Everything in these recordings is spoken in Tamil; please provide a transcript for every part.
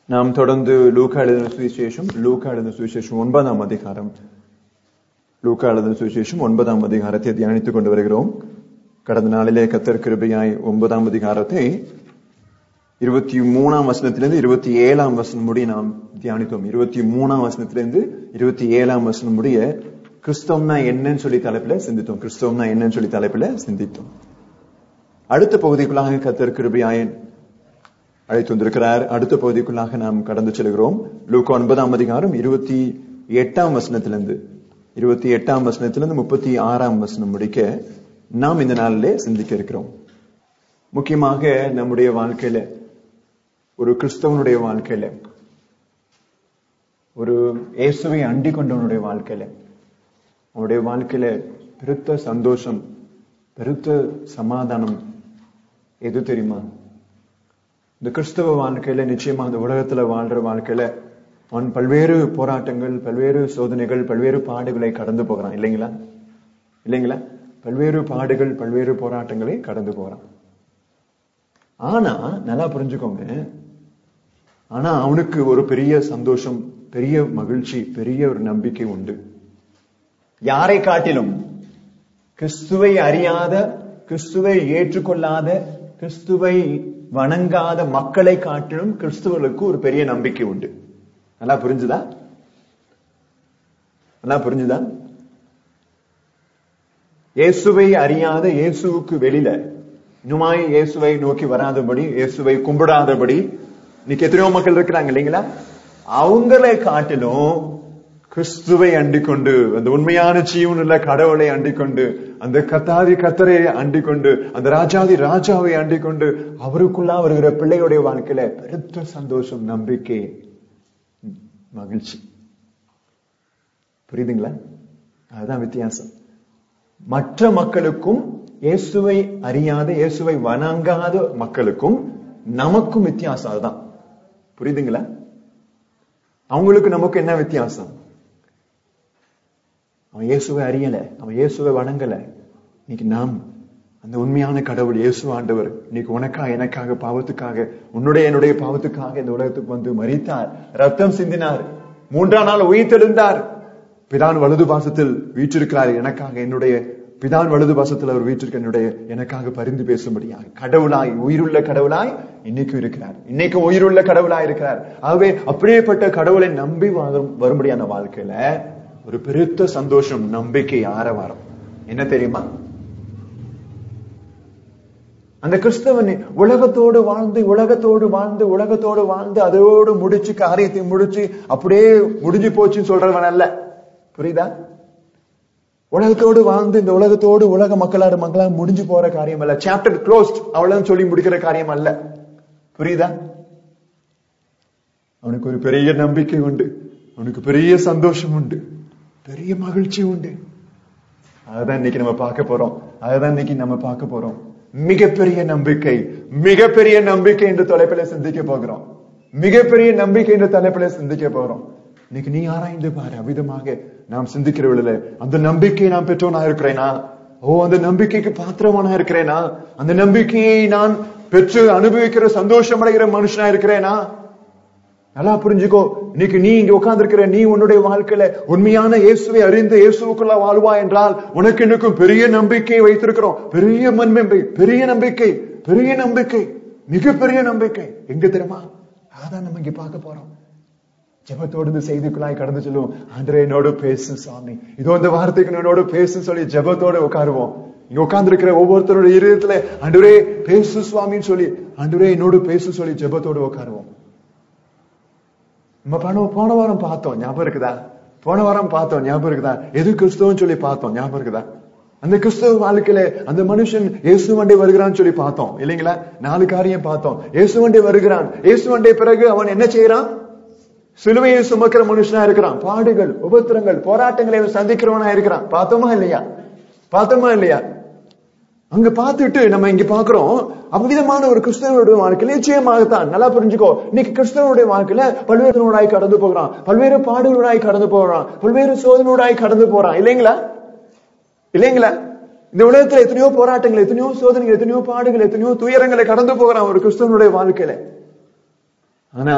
நாம் தொடர்ந்து லூக்கா எழுதின சுவிசேஷம் லூக்கா எழுதின சுவிசேஷம் ஒன்பதாம் அதிகாரம் லூக்கா எழுதின சுவிசேஷம் ஒன்பதாம் அதிகாரத்தை தியானித்துக் கொண்டு வருகிறோம் கடந்த நாளிலே கத்தர் கிருபையாய் ஒன்பதாம் அதிகாரத்தை இருபத்தி மூணாம் வசனத்திலிருந்து இருபத்தி ஏழாம் வசனம் முடிய நாம் தியானித்தோம் இருபத்தி மூணாம் வசனத்திலிருந்து இருபத்தி ஏழாம் வசனம் முடிய கிறிஸ்தவம்னா என்னன்னு சொல்லி தலைப்புல சிந்தித்தோம் கிறிஸ்தவம்னா என்னன்னு சொல்லி தலைப்புல சிந்தித்தோம் அடுத்த பகுதிக்குள்ளாக கத்தர் கிருபையாயன் அழைத்து வந்திருக்கிறார் அடுத்த பகுதிக்குள்ளாக நாம் கடந்து செல்கிறோம் லூக்கா ஒன்பதாம் அதிகாரம் இருபத்தி எட்டாம் வசனத்திலிருந்து இருபத்தி எட்டாம் வசனத்திலிருந்து முப்பத்தி ஆறாம் வசனம் முடிக்க நாம் இந்த நாளிலே சிந்திக்க இருக்கிறோம் முக்கியமாக நம்முடைய வாழ்க்கையில ஒரு கிறிஸ்தவனுடைய வாழ்க்கையில ஒரு இயேசுவை அண்டி கொண்டவனுடைய வாழ்க்கையில அவனுடைய வாழ்க்கையில பெருத்த சந்தோஷம் பெருத்த சமாதானம் எது தெரியுமா இந்த கிறிஸ்தவ வாழ்க்கையில நிச்சயமா இந்த உலகத்துல வாழ்ற வாழ்க்கையில அவன் பல்வேறு போராட்டங்கள் பல்வேறு சோதனைகள் பல்வேறு பாடுகளை கடந்து போகிறான் இல்லைங்களா இல்லைங்களா பல்வேறு பாடுகள் பல்வேறு போராட்டங்களை கடந்து போறான் ஆனா நல்லா புரிஞ்சுக்கோங்க ஆனா அவனுக்கு ஒரு பெரிய சந்தோஷம் பெரிய மகிழ்ச்சி பெரிய ஒரு நம்பிக்கை உண்டு யாரை காட்டிலும் கிறிஸ்துவை அறியாத கிறிஸ்துவை ஏற்றுக்கொள்ளாத கிறிஸ்துவை வணங்காத மக்களை காட்டிலும் கிறிஸ்துவர்களுக்கு ஒரு பெரிய நம்பிக்கை உண்டு நல்லா புரிஞ்சுதா நல்லா புரிஞ்சுதா இயேசுவை அறியாத இயேசுவுக்கு வெளியில இன்னுமாய் இயேசுவை நோக்கி வராதபடி இயேசுவை கும்பிடாதபடி இன்னைக்கு எத்தனையோ மக்கள் இருக்கிறாங்க இல்லைங்களா அவங்களை காட்டிலும் கிறிஸ்துவை அண்டிக் கொண்டு அந்த உண்மையான ஜீவன் உள்ள கடவுளை அண்டிக் கொண்டு அந்த கத்தாதி கத்தரை அண்டிக் கொண்டு அந்த ராஜாதி ராஜாவை அண்டிக் கொண்டு அவருக்குள்ளா வருகிற பிள்ளையுடைய வாழ்க்கையில பெருத்த சந்தோஷம் நம்பிக்கை மகிழ்ச்சி புரியுதுங்களா அதுதான் வித்தியாசம் மற்ற மக்களுக்கும் இயேசுவை அறியாத இயேசுவை வணங்காத மக்களுக்கும் நமக்கும் வித்தியாசம் அதுதான் புரியுதுங்களா அவங்களுக்கு நமக்கு என்ன வித்தியாசம் அவன் இயேசுவை அறியல அவன் இயேசுவை வணங்கல இன்னைக்கு நாம் அந்த உண்மையான கடவுள் இயேசு ஆண்டவர் இன்னைக்கு உனக்காக எனக்காக பாவத்துக்காக உன்னுடைய என்னுடைய பாவத்துக்காக இந்த உலகத்துக்கு வந்து மறித்தார் ரத்தம் சிந்தினார் மூன்றாம் நாள் உயிர்த்தெழுந்தார் பிதான் வலது பாசத்தில் வீற்றிருக்கிறார் எனக்காக என்னுடைய பிதான் வலது பாசத்தில் அவர் வீட்டிற்கு என்னுடைய எனக்காக பரிந்து பேசும்படியாக கடவுளாய் உயிருள்ள கடவுளாய் இன்னைக்கும் இருக்கிறார் இன்னைக்கும் உயிருள்ள கடவுளாய் இருக்கிறார் ஆகவே அப்படியேப்பட்ட கடவுளை நம்பி வரும்படியான வாழ்க்கையில ஒரு பெருத்த சந்தோஷம் நம்பிக்கை ஆரவாரம் என்ன தெரியுமா அந்த கிறிஸ்தவன் உலகத்தோடு வாழ்ந்து உலகத்தோடு வாழ்ந்து உலகத்தோடு வாழ்ந்து அதோடு முடிச்சு காரியத்தை முடிச்சு அப்படியே முடிஞ்சு போச்சுன்னு சொல்றவன் அல்ல புரியுதா உலகத்தோடு வாழ்ந்து இந்த உலகத்தோடு உலக மக்களாடு மக்களா முடிஞ்சு போற காரியம் அல்ல சாப்டர் க்ளோஸ்ட் அவ்வளவு சொல்லி முடிக்கிற காரியம் அல்ல புரியுதா அவனுக்கு ஒரு பெரிய நம்பிக்கை உண்டு அவனுக்கு பெரிய சந்தோஷம் உண்டு பெரிய மகிழ்ச்சி உண்டு அதுதான் இன்னைக்கு நம்ம பார்க்க போறோம் அதுதான் இன்னைக்கு நம்ம பார்க்க போறோம் மிகப்பெரிய நம்பிக்கை மிகப்பெரிய நம்பிக்கை என்று தலைப்பில சிந்திக்க போகிறோம் மிகப்பெரிய நம்பிக்கை என்ற தலைப்பில சிந்திக்க போகிறோம் இன்னைக்கு நீ ஆராய்ந்து பாரு அவிதமாக நாம் சிந்திக்கிறவர்கள அந்த நம்பிக்கையை நான் பெற்றோனா இருக்கிறேனா ஓ அந்த நம்பிக்கைக்கு பாத்திரமானா இருக்கிறேனா அந்த நம்பிக்கையை நான் பெற்று அனுபவிக்கிற சந்தோஷம் அடைகிற மனுஷனா இருக்கிறேனா நல்லா புரிஞ்சுக்கோ இன்னைக்கு நீ இங்க உட்கார்ந்து இருக்கிற நீ உன்னுடைய வாழ்க்கையில உண்மையான இயேசுவை அறிந்து இயேசுக்குள்ள வாழ்வா என்றால் உனக்கு இன்னும் பெரிய நம்பிக்கையை வைத்திருக்கிறோம் பெரிய மண்மெம்பை பெரிய நம்பிக்கை பெரிய நம்பிக்கை மிகப்பெரிய நம்பிக்கை எங்க தெரியுமா அதான் நம்ம இங்க பார்க்க போறோம் ஜபத்தோடு இந்த செய்திக்குள்ளாய் கடந்து சொல்லுவோம் ஆண்டரே என்னோடு பேசு சாமி இதோ இந்த வார்த்தைக்கு என்னோட பேசு சொல்லி ஜபத்தோடு உட்காருவோம் இங்க உட்கார்ந்து இருக்கிற ஒவ்வொருத்தரோட இருதயத்துல ஆண்டுரே பேசு சுவாமின்னு சொல்லி ஆண்டுரே என்னோடு பேசு சொல்லி ஜபத்தோடு உட்காருவோம் நம்ம பணம் போன வாரம் பார்த்தோம் ஞாபகம் இருக்குதா போன வாரம் பார்த்தோம் ஞாபகம் இருக்குதா எது கிறிஸ்தவம் சொல்லி பார்த்தோம் ஞாபகம் இருக்குதா அந்த கிறிஸ்தவ வாழ்க்கையில அந்த மனுஷன் இயேசு வண்டே வருகிறான்னு சொல்லி பார்த்தோம் இல்லைங்களா நாலு காரியம் பார்த்தோம் இயேசு வண்டே வருகிறான் இயேசு வண்டே பிறகு அவன் என்ன செய்யறான் சிலுவையை சுமக்கிற மனுஷனா இருக்கிறான் பாடுகள் உபத்திரங்கள் போராட்டங்களை சந்திக்கிறவனா இருக்கிறான் பார்த்தோமா இல்லையா பார்த்தோமா இல்லையா அங்க பார்த்துட்டு நம்ம இங்க பாக்குறோம் அவ்விதமான ஒரு கிறிஸ்தவனுடைய வாழ்க்கையில நிச்சயமாகத்தான் நல்லா புரிஞ்சுக்கோ இன்னைக்கு கிறிஸ்தவனுடைய வாழ்க்கையில பல்வேறு நூடாய் கடந்து போகிறான் பல்வேறு பாடுகளோடாய் கடந்து போகிறான் பல்வேறு சோதனோடாய் கடந்து போறான் இல்லைங்களா இல்லைங்களா இந்த உலகத்துல எத்தனையோ போராட்டங்கள் எத்தனையோ சோதனைகள் எத்தனையோ பாடுகள் எத்தனையோ துயரங்களை கடந்து போகிறான் ஒரு கிறிஸ்தவனுடைய வாழ்க்கையில ஆனா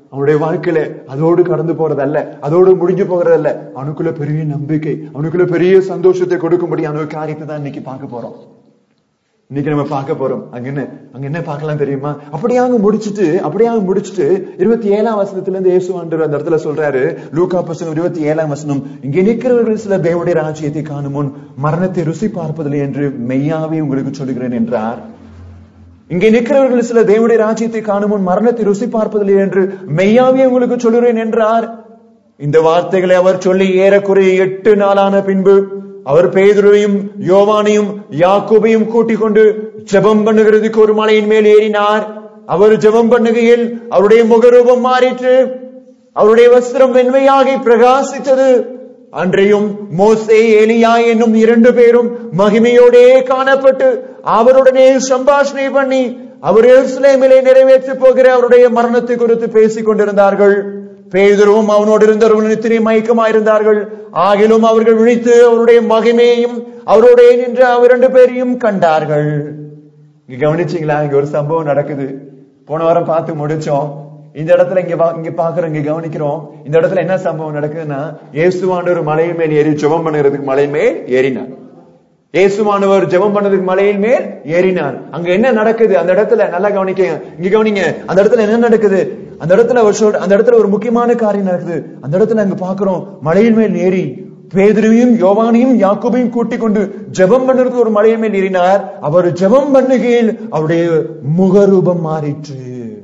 அவனுடைய வாழ்க்கையில அதோடு கடந்து போறதல்ல அதோடு முடிஞ்சு போகிறதல்ல அவனுக்குள்ள பெரிய நம்பிக்கை அவனுக்குள்ள பெரிய சந்தோஷத்தை கொடுக்கும்படி அவனுக்கு காரியத்தை தான் இன்னைக்கு பார்க்க போறோம் இன்னைக்கு நம்ம பார்க்க போறோம் அங்க என்ன அங்க என்ன பார்க்கலாம் தெரியுமா அப்படியாக முடிச்சிட்டு அப்படியாக முடிச்சிட்டு இருபத்தி ஏழாம் வசனத்துல இருந்து இயேசு ஆண்டவர் அந்த இடத்துல சொல்றாரு லூக்கா புஸ்தகம் இருபத்தி ஏழாம் வசனம் இங்க நிற்கிறவர்கள் சில தேவனுடைய ராஜ்யத்தை காணும் முன் மரணத்தை ருசி பார்ப்பதில்லை என்று மெய்யாவே உங்களுக்கு சொல்லுகிறேன் என்றார் இங்கே நிற்கிறவர்கள் சில தேவனுடைய ராஜ்யத்தை காணும் முன் மரணத்தை ருசி பார்ப்பதில்லை என்று மெய்யாவே உங்களுக்கு சொல்லுகிறேன் என்றார் இந்த வார்த்தைகளை அவர் சொல்லி ஏறக்குறைய எட்டு நாளான பின்பு அவர் பேதுருவையும் யோவானையும் யாக்கோபையும் கூட்டிக் கொண்டு ஜெபம் பண்ணுகிறதுக்கு ஒரு மலையின் மேல் ஏறினார் அவர் ஜெபம் பண்ணுகையில் அவருடைய முகரூபம் மாறிற்று அவருடைய வஸ்திரம் வெண்மையாகி பிரகாசித்தது அன்றையும் மோசே எலியா என்னும் இரண்டு பேரும் மகிமையோடே காணப்பட்டு அவருடனே சம்பாஷணை பண்ணி அவர் எருசலேமிலே நிறைவேற்றி போகிற அவருடைய மரணத்தை குறித்து பேசிக் கொண்டிருந்தார்கள் பேதரும் அவனோடு இருந்தவர்கள் நித்திரை மயக்கமாயிருந்தார்கள் ஆகிலும் அவர்கள் விழித்து அவருடைய மகிமையையும் அவருடைய நின்று அவர் இரண்டு பேரையும் கண்டார்கள் இங்க கவனிச்சீங்களா இங்க ஒரு சம்பவம் நடக்குது போன வாரம் பார்த்து முடிச்சோம் இந்த இடத்துல இங்க பா- இங்க பாக்குறோம் இங்க கவனிக்கிறோம் இந்த இடத்துல என்ன சம்பவம் நடக்குதுன்னா இயேசுவாண்டவர் மலையின் மேல் ஏறி ஜெபம் பண்ணுறதுக்கு மலை மேல் ஏறினார் இயேசுவானவர் ஜெபம் பண்ணதுக்கு மலையின் மேல் ஏறினார் அங்க என்ன நடக்குது அந்த இடத்துல நல்லா கவனிக்க இங்க கவனிங்க அந்த இடத்துல என்ன நடக்குது அந்த இடத்துல ஒரு சொல் அந்த இடத்துல ஒரு முக்கியமான காரியம் நடக்குது அந்த இடத்துல அங்க பாக்குறோம் மலையின் மேல் ஏறி பேதுருவையும் யோவானையும் யாக்கோபையும் கூட்டிக் கொண்டு ஜெபம் பண்ணுறதுக்கு ஒரு மலையின் மேல் ஏறினார் அவர் ஜெபம் பண்ணுகையில் அவருடைய முகரூபம் மாறிற்று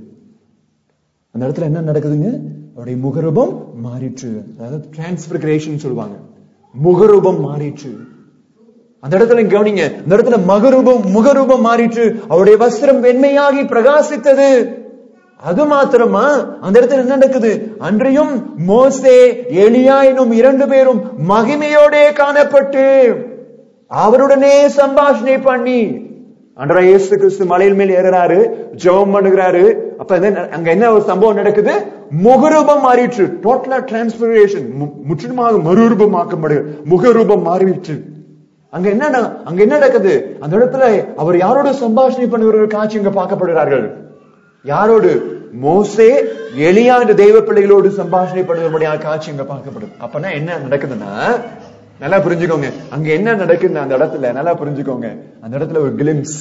அந்த இடத்துல என்ன நடக்குதுங்க அவருடைய முகரூபம் மாறிற்று அதாவது டிரான்ஸ்பிகரேஷன் சொல்லுவாங்க முகரூபம் மாறிற்று அந்த இடத்துல இங்க கவனிங்க அந்த இடத்துல மகரூபம் முகரூபம் மாறிற்று அவருடைய வஸ்திரம் வெண்மையாகி பிரகாசித்தது அது மாத்திரமா அந்த இடத்துல என்ன நடக்குது அன்றையும் மோசே எலியா என்னும் இரண்டு பேரும் மகிமையோடே காணப்பட்டு அவருடனே சம்பாஷணை பண்ணி அன்றா இயேசு கிறிஸ்து மலையில் மேல் ஏறுறாரு ஜெபம் பண்ணுகிறாரு அப்ப என்ன- அங்க என்ன ஒரு சம்பவம் நடக்குது முகரூபம் மாறிற்று டோட்டலா டிரான்ஸ்பரேஷன் முற்றிலுமாக மறுரூபமாக்கப்படுது முகரூபம் மாறிற்று அங்க என்ன நட- அங்க என்ன நடக்குது அந்த இடத்துல அவர் யாரோட சம்பாஷணை பண்ணுகிறவர்கள் காட்சி இங்க பார்க்கப்படுகிறார்கள் யாரோடு மோசே எலியா என்ற தெய்வ பிள்ளைகளோடு சம்பாஷணை பண்ணுவபடியாக காட்சி இங்க பார்க்கப்படுது அப்பனா என்ன நடக்குதுன்னா நல்லா புரிஞ்சுக்கோங்க அங்க என்ன நடக்குது அந்த இடத்துல நல்லா புரிஞ்சுக்கோங்க அந்த இடத்துல ஒரு கிளிம்ஸ்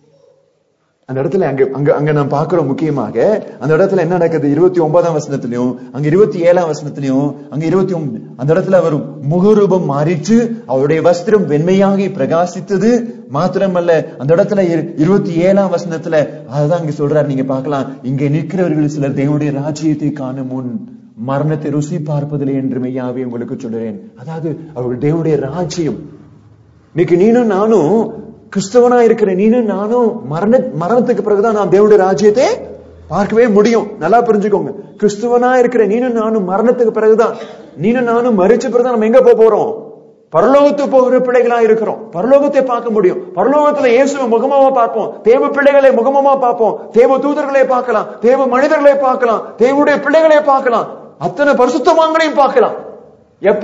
அந்த இடத்துல அங்க அங்க அங்க நாம் பார்க்கிறோம் முக்கியமாக அந்த இடத்துல என்ன நடக்குது இருபத்தி ஒன்பதாம் வசனத்திலையும் அங்க இருபத்தி ஏழாம் வசனத்திலையும் அங்க இருபத்தி ஒன்பது அந்த இடத்துல வரும் முகரூபம் மாறிற்று அவருடைய வஸ்திரம் வெண்மையாகி பிரகாசித்தது மாத்திரமல்ல அந்த இடத்துல இரு- இருபத்தி ஏழாம் வசனத்துல அதுதான் இங்க சொல்றாரு நீங்க பார்க்கலாம் இங்க நிற்கிறவர்கள் சிலர் தேவனுடைய ராஜ்யத்தை காணும் முன் மரணத்தை ருசி பார்ப்பதில்லை என்று மெய்யாவே உங்களுக்கு சொல்லுறேன் அதாவது அவர்கள் தேவனுடைய ராஜ்யம் இன்னைக்கு நீனும் நானும் கிறிஸ்தவனா இருக்கிற நீனும் நானும் மரண மரணத்துக்கு பிறகுதான் நாம் தேவனுடைய ராஜ்யத்தை பார்க்கவே முடியும் நல்லா புரிஞ்சுக்கோங்க கிறிஸ்துவனா இருக்கிற நீனும் நானும் மரணத்துக்கு பிறகுதான் நீனும் நானும் மறிச்ச பிறகுதான் நம்ம எங்க போக போறோம் பரலோகத்துக்கு போகிற பிள்ளைகளா இருக்கிறோம் பரலோகத்தை பார்க்க முடியும் பரலோகத்துல இயேசுவை முகமாவா பார்ப்போம் தேவ பிள்ளைகளை முகமமா பார்ப்போம் தேவ தூதர்களை பார்க்கலாம் தேவ மனிதர்களை பார்க்கலாம் தேவனுடைய பிள்ளைகளை பார்க்கலாம் அத்தனை பரிசுத்தவான்களையும் பார்க்கலாம் எப்ப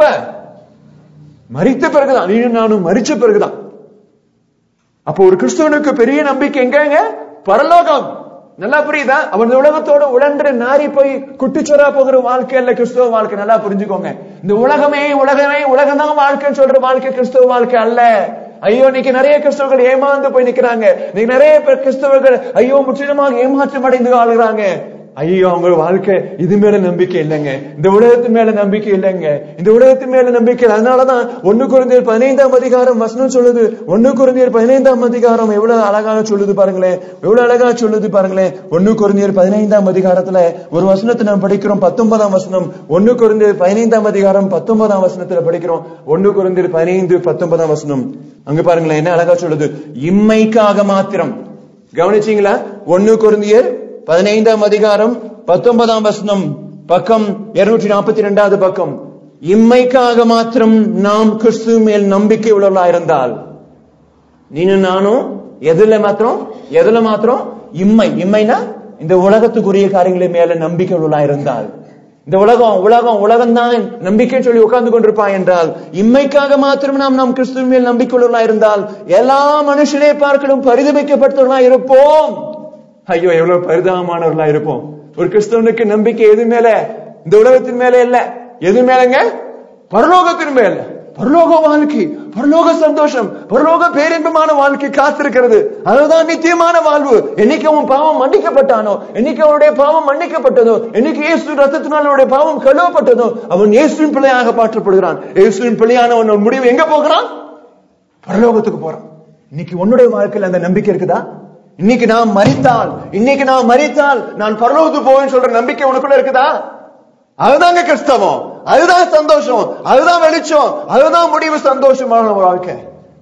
மரித்த பிறகுதான் நீனும் நானும் மரிச்ச பிறகுதான் அப்போ ஒரு கிறிஸ்துவனுக்கு பெரிய நம்பிக்கை எங்கங்க பரலோகம் நல்லா புரியுதா அவன் இந்த உலகத்தோட உழன்று நாரி போய் குட்டிச்சோரா போகிற வாழ்க்கை அல்ல கிறிஸ்துவ வாழ்க்கை நல்லா புரிஞ்சுக்கோங்க இந்த உலகமே உலகமே உலகம் தான் வாழ்க்கைன்னு சொல்ற வாழ்க்கை கிறிஸ்துவ வாழ்க்கை அல்ல ஐயோ இன்னைக்கு நிறைய கிறிஸ்தவர்கள் ஏமாந்து போய் நிக்கிறாங்க இன்னைக்கு நிறைய பேர் கிறிஸ்தவர்கள் ஐயோ முற்றிலுமாக ஏமாற்றம் அடைந்து ஆளுகிறாங்க ஐயோ அவங்க வாழ்க்கை இது மேல நம்பிக்கை இல்லைங்க இந்த உலகத்து மேல நம்பிக்கை இல்லைங்க இந்த உலகத்து மேல நம்பிக்கை இல்லை. அதனாலதான் ஒண்ணு குருந்தியர் பதினைந்தாம் அதிகாரம் வசனம் சொல்லுது ஒண்ணு குருந்தியர் பதினைந்தாம் அதிகாரம் எவ்வளவு அழகாக சொல்லுது பாருங்களேன் எவ்வளவு அழகா சொல்லுது பாருங்களேன் ஒண்ணு குருந்தியர் பதினைந்தாம் அதிகாரத்துல ஒரு வசனத்தை நாம் படிக்கிறோம் பத்தொன்பதாம் வசனம் ஒண்ணு குருந்தியர் பதினைந்தாம் அதிகாரம் பத்தொன்பதாம் வசனத்துல படிக்கிறோம் ஒண்ணு குருந்தியர் பதினைந்து பத்தொன்பதாம் வசனம் அங்க பாருங்களேன் என்ன அழகா சொல்லுது இம்மைக்காக மாத்திரம் கவனிச்சீங்களா ஒண்ணு குருந்தியர் பதினைந்தாம் அதிகாரம் பத்தொன்பதாம் வசனம் பக்கம் இருநூற்றி நாற்பத்தி ரெண்டாவது பக்கம் இம்மைக்காக மாத்திரம் நாம் கிறிஸ்து மேல் நம்பிக்கை உள்ளவர்களா இருந்தால் நீனும் நானும் எதுல மாத்திரம் எதுல மாத்திரம் இம்மை இம்மைனா இந்த உலகத்துக்குரிய காரியங்களை மேல நம்பிக்கை உள்ளவர்களா இருந்தால் இந்த உலகம் உலகம் உலகம் தான் நம்பிக்கை சொல்லி உட்கார்ந்து கொண்டிருப்பான் என்றால் இம்மைக்காக மாத்திரம் நாம் நம் கிறிஸ்துவின் மேல் நம்பிக்கை உள்ளவர்களா இருந்தால் எல்லா மனுஷனே பார்க்கலும் பரிதபிக்கப்பட்டவர்களா இருப்போம் ஐயோ எவ்வளவு பரிதாபமானவர்களா இருப்போம் ஒரு கிறிஸ்தவனுக்கு நம்பிக்கை எது மேல இந்த உலகத்தின் மேல இல்ல எது மேலங்க பரலோகத்தின் மேல பரலோக வாழ்க்கை பரலோக சந்தோஷம் பரலோக பேரின்பமான வாழ்க்கை காத்திருக்கிறது அதுதான் நித்தியமான வாழ்வு என்னைக்கு அவன் பாவம் மன்னிக்கப்பட்டானோ என்னைக்கு அவனுடைய பாவம் மன்னிக்கப்பட்டதோ என்னைக்கு இயேசு ரத்தத்தினால் அவனுடைய பாவம் கழுவப்பட்டதோ அவன் இயேசுவின் பிள்ளையாக மாற்றப்படுகிறான் இயேசுவின் பிள்ளையானவன் அவன் முடிவு எங்க போகிறான் பரலோகத்துக்கு போறான் இன்னைக்கு உன்னுடைய வாழ்க்கையில் அந்த நம்பிக்கை இருக்குதா இன்னைக்கு நான் மறித்தால் இன்னைக்கு நான் மறித்தால் நான் பரலோகத்துக்கு போவேன்னு சொல்ற நம்பிக்கை உனக்குள்ள இருக்குதா அதுதாங்க கிறிஸ்தவம் அதுதான் சந்தோஷம் அதுதான் வெளிச்சம் அதுதான் முடிவு சந்தோஷமான வாழ்க்கை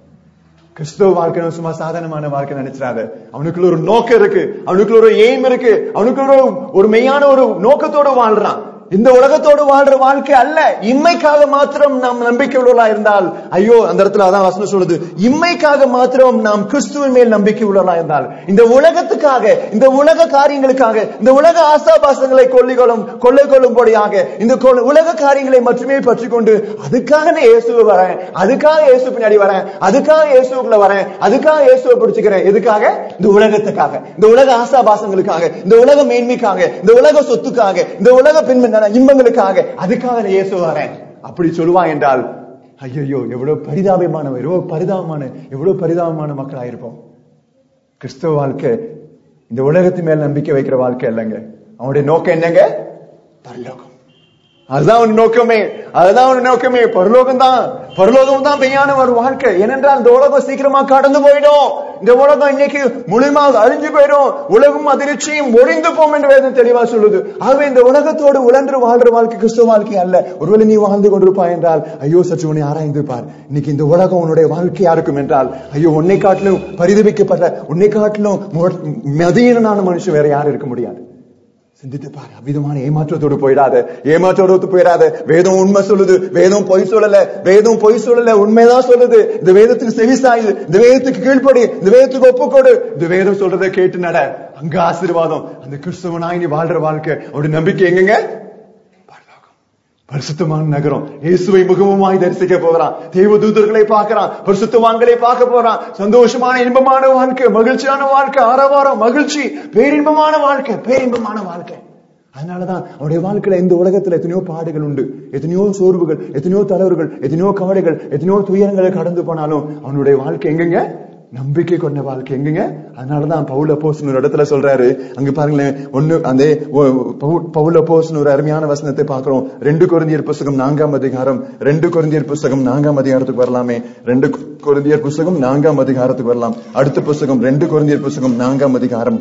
கிறிஸ்தவ வாழ்க்கை சும்மா சாதாரணமான வாழ்க்கை நினைச்சிடாத அவனுக்குள்ள ஒரு நோக்கம் இருக்கு அவனுக்குள்ள ஒரு எய்ம் இருக்கு அவனுக்குள்ள ஒரு ஒரு மெய்யான ஒரு நோக்கத்தோடு வாழ்றான் இந்த உலகத்தோடு வாழ்ற வாழ்க்கை அல்ல இம்மைக்காக மாத்திரம் நாம் நம்பிக்கை உள்ளவர்களா இருந்தால் ஐயோ அந்த இடத்துல அதான் வசனம் சொல்லுது இம்மைக்காக மாத்திரம் நாம் கிறிஸ்துவின் மேல் நம்பிக்கை உள்ளவர்களா இருந்தால் இந்த உலகத்துக்காக இந்த உலக காரியங்களுக்காக இந்த உலக ஆசாபாசங்களை கொள்ளிக்கொள்ளும் கொள்ளை கொள்ளும்படியாக இந்த கொ- உலக காரியங்களை மட்டுமே பற்றி கொண்டு அதுக்காக நான் இயேசுவை வரேன் அதுக்காக இயேசு பின்னாடி வரேன் அதுக்காக இயேசுக்குள்ள வரேன் அதுக்காக இயேசுவை பிடிச்சுக்கிறேன் எதுக்காக இந்த உலகத்துக்காக இந்த உலக ஆசாபாசங்களுக்காக இந்த உலக மேன்மைக்காக இந்த உலக சொத்துக்காக இந்த உலக பின் இன்பங்களுக்காக அதுக்காக நான் இயேசு வரேன் அப்படி சொல்லுவான் என்றால் ஐயோ எவ்வளவு பரிதாபமான எவ்வளவு பரிதாபமான எவ்வளவு பரிதாபமான மக்களாயிருப்போம் கிறிஸ்தவ வாழ்க்கை இந்த உலகத்து மேல் நம்பிக்கை வைக்கிற வாழ்க்கை இல்லைங்க அவனுடைய நோக்கம் என்னங்க பரலோகம் அதுதான் அவன் நோக்கமே அதுதான் அவன் நோக்கமே பரலோகம் தான் பரலோகம் தான் மெய்யான ஒரு வாழ்க்கை ஏனென்றால் இந்த உலகம் சீக்கிரமா கடந்து போயிடும் இந்த உலகம் இன்னைக்கு முழுமையாக அழிஞ்சு போயிடும் உலகம் அதிர்ச்சியும் ஒழிந்து போம் என்று வேதம் தெளிவா சொல்லுது ஆகவே இந்த உலகத்தோடு உழன்று வாழ்ற வாழ்க்கை கிறிஸ்துவ வாழ்க்கை அல்ல ஒருவேளை நீ வாழ்ந்து கொண்டிருப்பாய் என்றால் ஐயோ சற்று உன்னை ஆராய்ந்து பார் இன்னைக்கு இந்த உலகம் உன்னுடைய வாழ்க்கையா இருக்கும் என்றால் ஐயோ உன்னை காட்டிலும் பரிதபிக்கப்பட்ட உன்னை காட்டிலும் மு- மதியீனனான மனுஷன் வேற யாரும் இருக்க முடியாது சிந்தித்து பாரு அவ்விதமான ஏமாற்றத்தோடு போயிடாத ஏமாற்றத்தோடு போயிடாத வேதம் உண்மை சொல்லுது வேதம் பொய் சொல்லல வேதம் பொய் சொல்லல உண்மைதான் சொல்லுது இந்த வேதத்துக்கு செவிசாயுது இந்த வேதத்துக்கு கீழ்ப்படி இந்த வேதத்துக்கு ஒப்புக்கொடு இந்த வேதம் சொல்றதை கேட்டு நட அங்க ஆசீர்வாதம் அந்த கிறிஸ்தவனாய் நீ வாழ்ற வாழ்க்கை அவருடைய நம்பிக்கை எங்கங்க பரலோகம். பரிசுத்தமான நகரம் இயேசுவை முகமுமாய் தரிசிக்க போகிறான் தெய்வ தூதர்களை பார்க்கிறான் பரிசுத்தவான்களை பார்க்க போறான் சந்தோஷமான இன்பமான வாழ்க்கை மகிழ்ச்சியான வாழ்க்கை ஆரவாரம் மகிழ்ச்சி பேரின்பமான வாழ்க்கை பேரின்பமான வாழ்க்கை அதனாலதான் அவருடைய வாழ்க்கையில இந்த உலகத்துல எத்தனையோ பாடுகள் உண்டு எத்தனையோ சோர்வுகள் எத்தனையோ தலைவர்கள் எத்தனையோ கவலைகள் எத்தனையோ துயரங்களை கடந்து போனாலும் அவனுடைய வாழ்க்கை எங்கெங்க நம்பிக்கை கொண்ட வாழ்க்கை எங்கங்க அதனாலதான் பவுல் அப்போஸ்தலன் ஒரு இடத்துல சொல்றாரு அங்க பாருங்களேன் ஒண்ணு அந்த ஒ- பவுல்- பவுல் அப்போஸ்தலன் ஒரு அருமையான வசனத்தை பார்க்கிறோம் ரெண்டு கொரிந்தியர் புஸ்தகம் நான்காம் அதிகாரம் ரெண்டு கொரிந்தியர் புஸ்தகம் நான்காம் அதிகாரத்துக்கு வரலாமே ரெண்டு கொரிந்தியர் புஸ்தகம் நான்காம் அதிகாரத்துக்கு வரலாம் அடுத்த புஸ்தகம் ரெண்டு கொரிந்தியர் புஸ்தகம் நான்காம் அதிகாரம்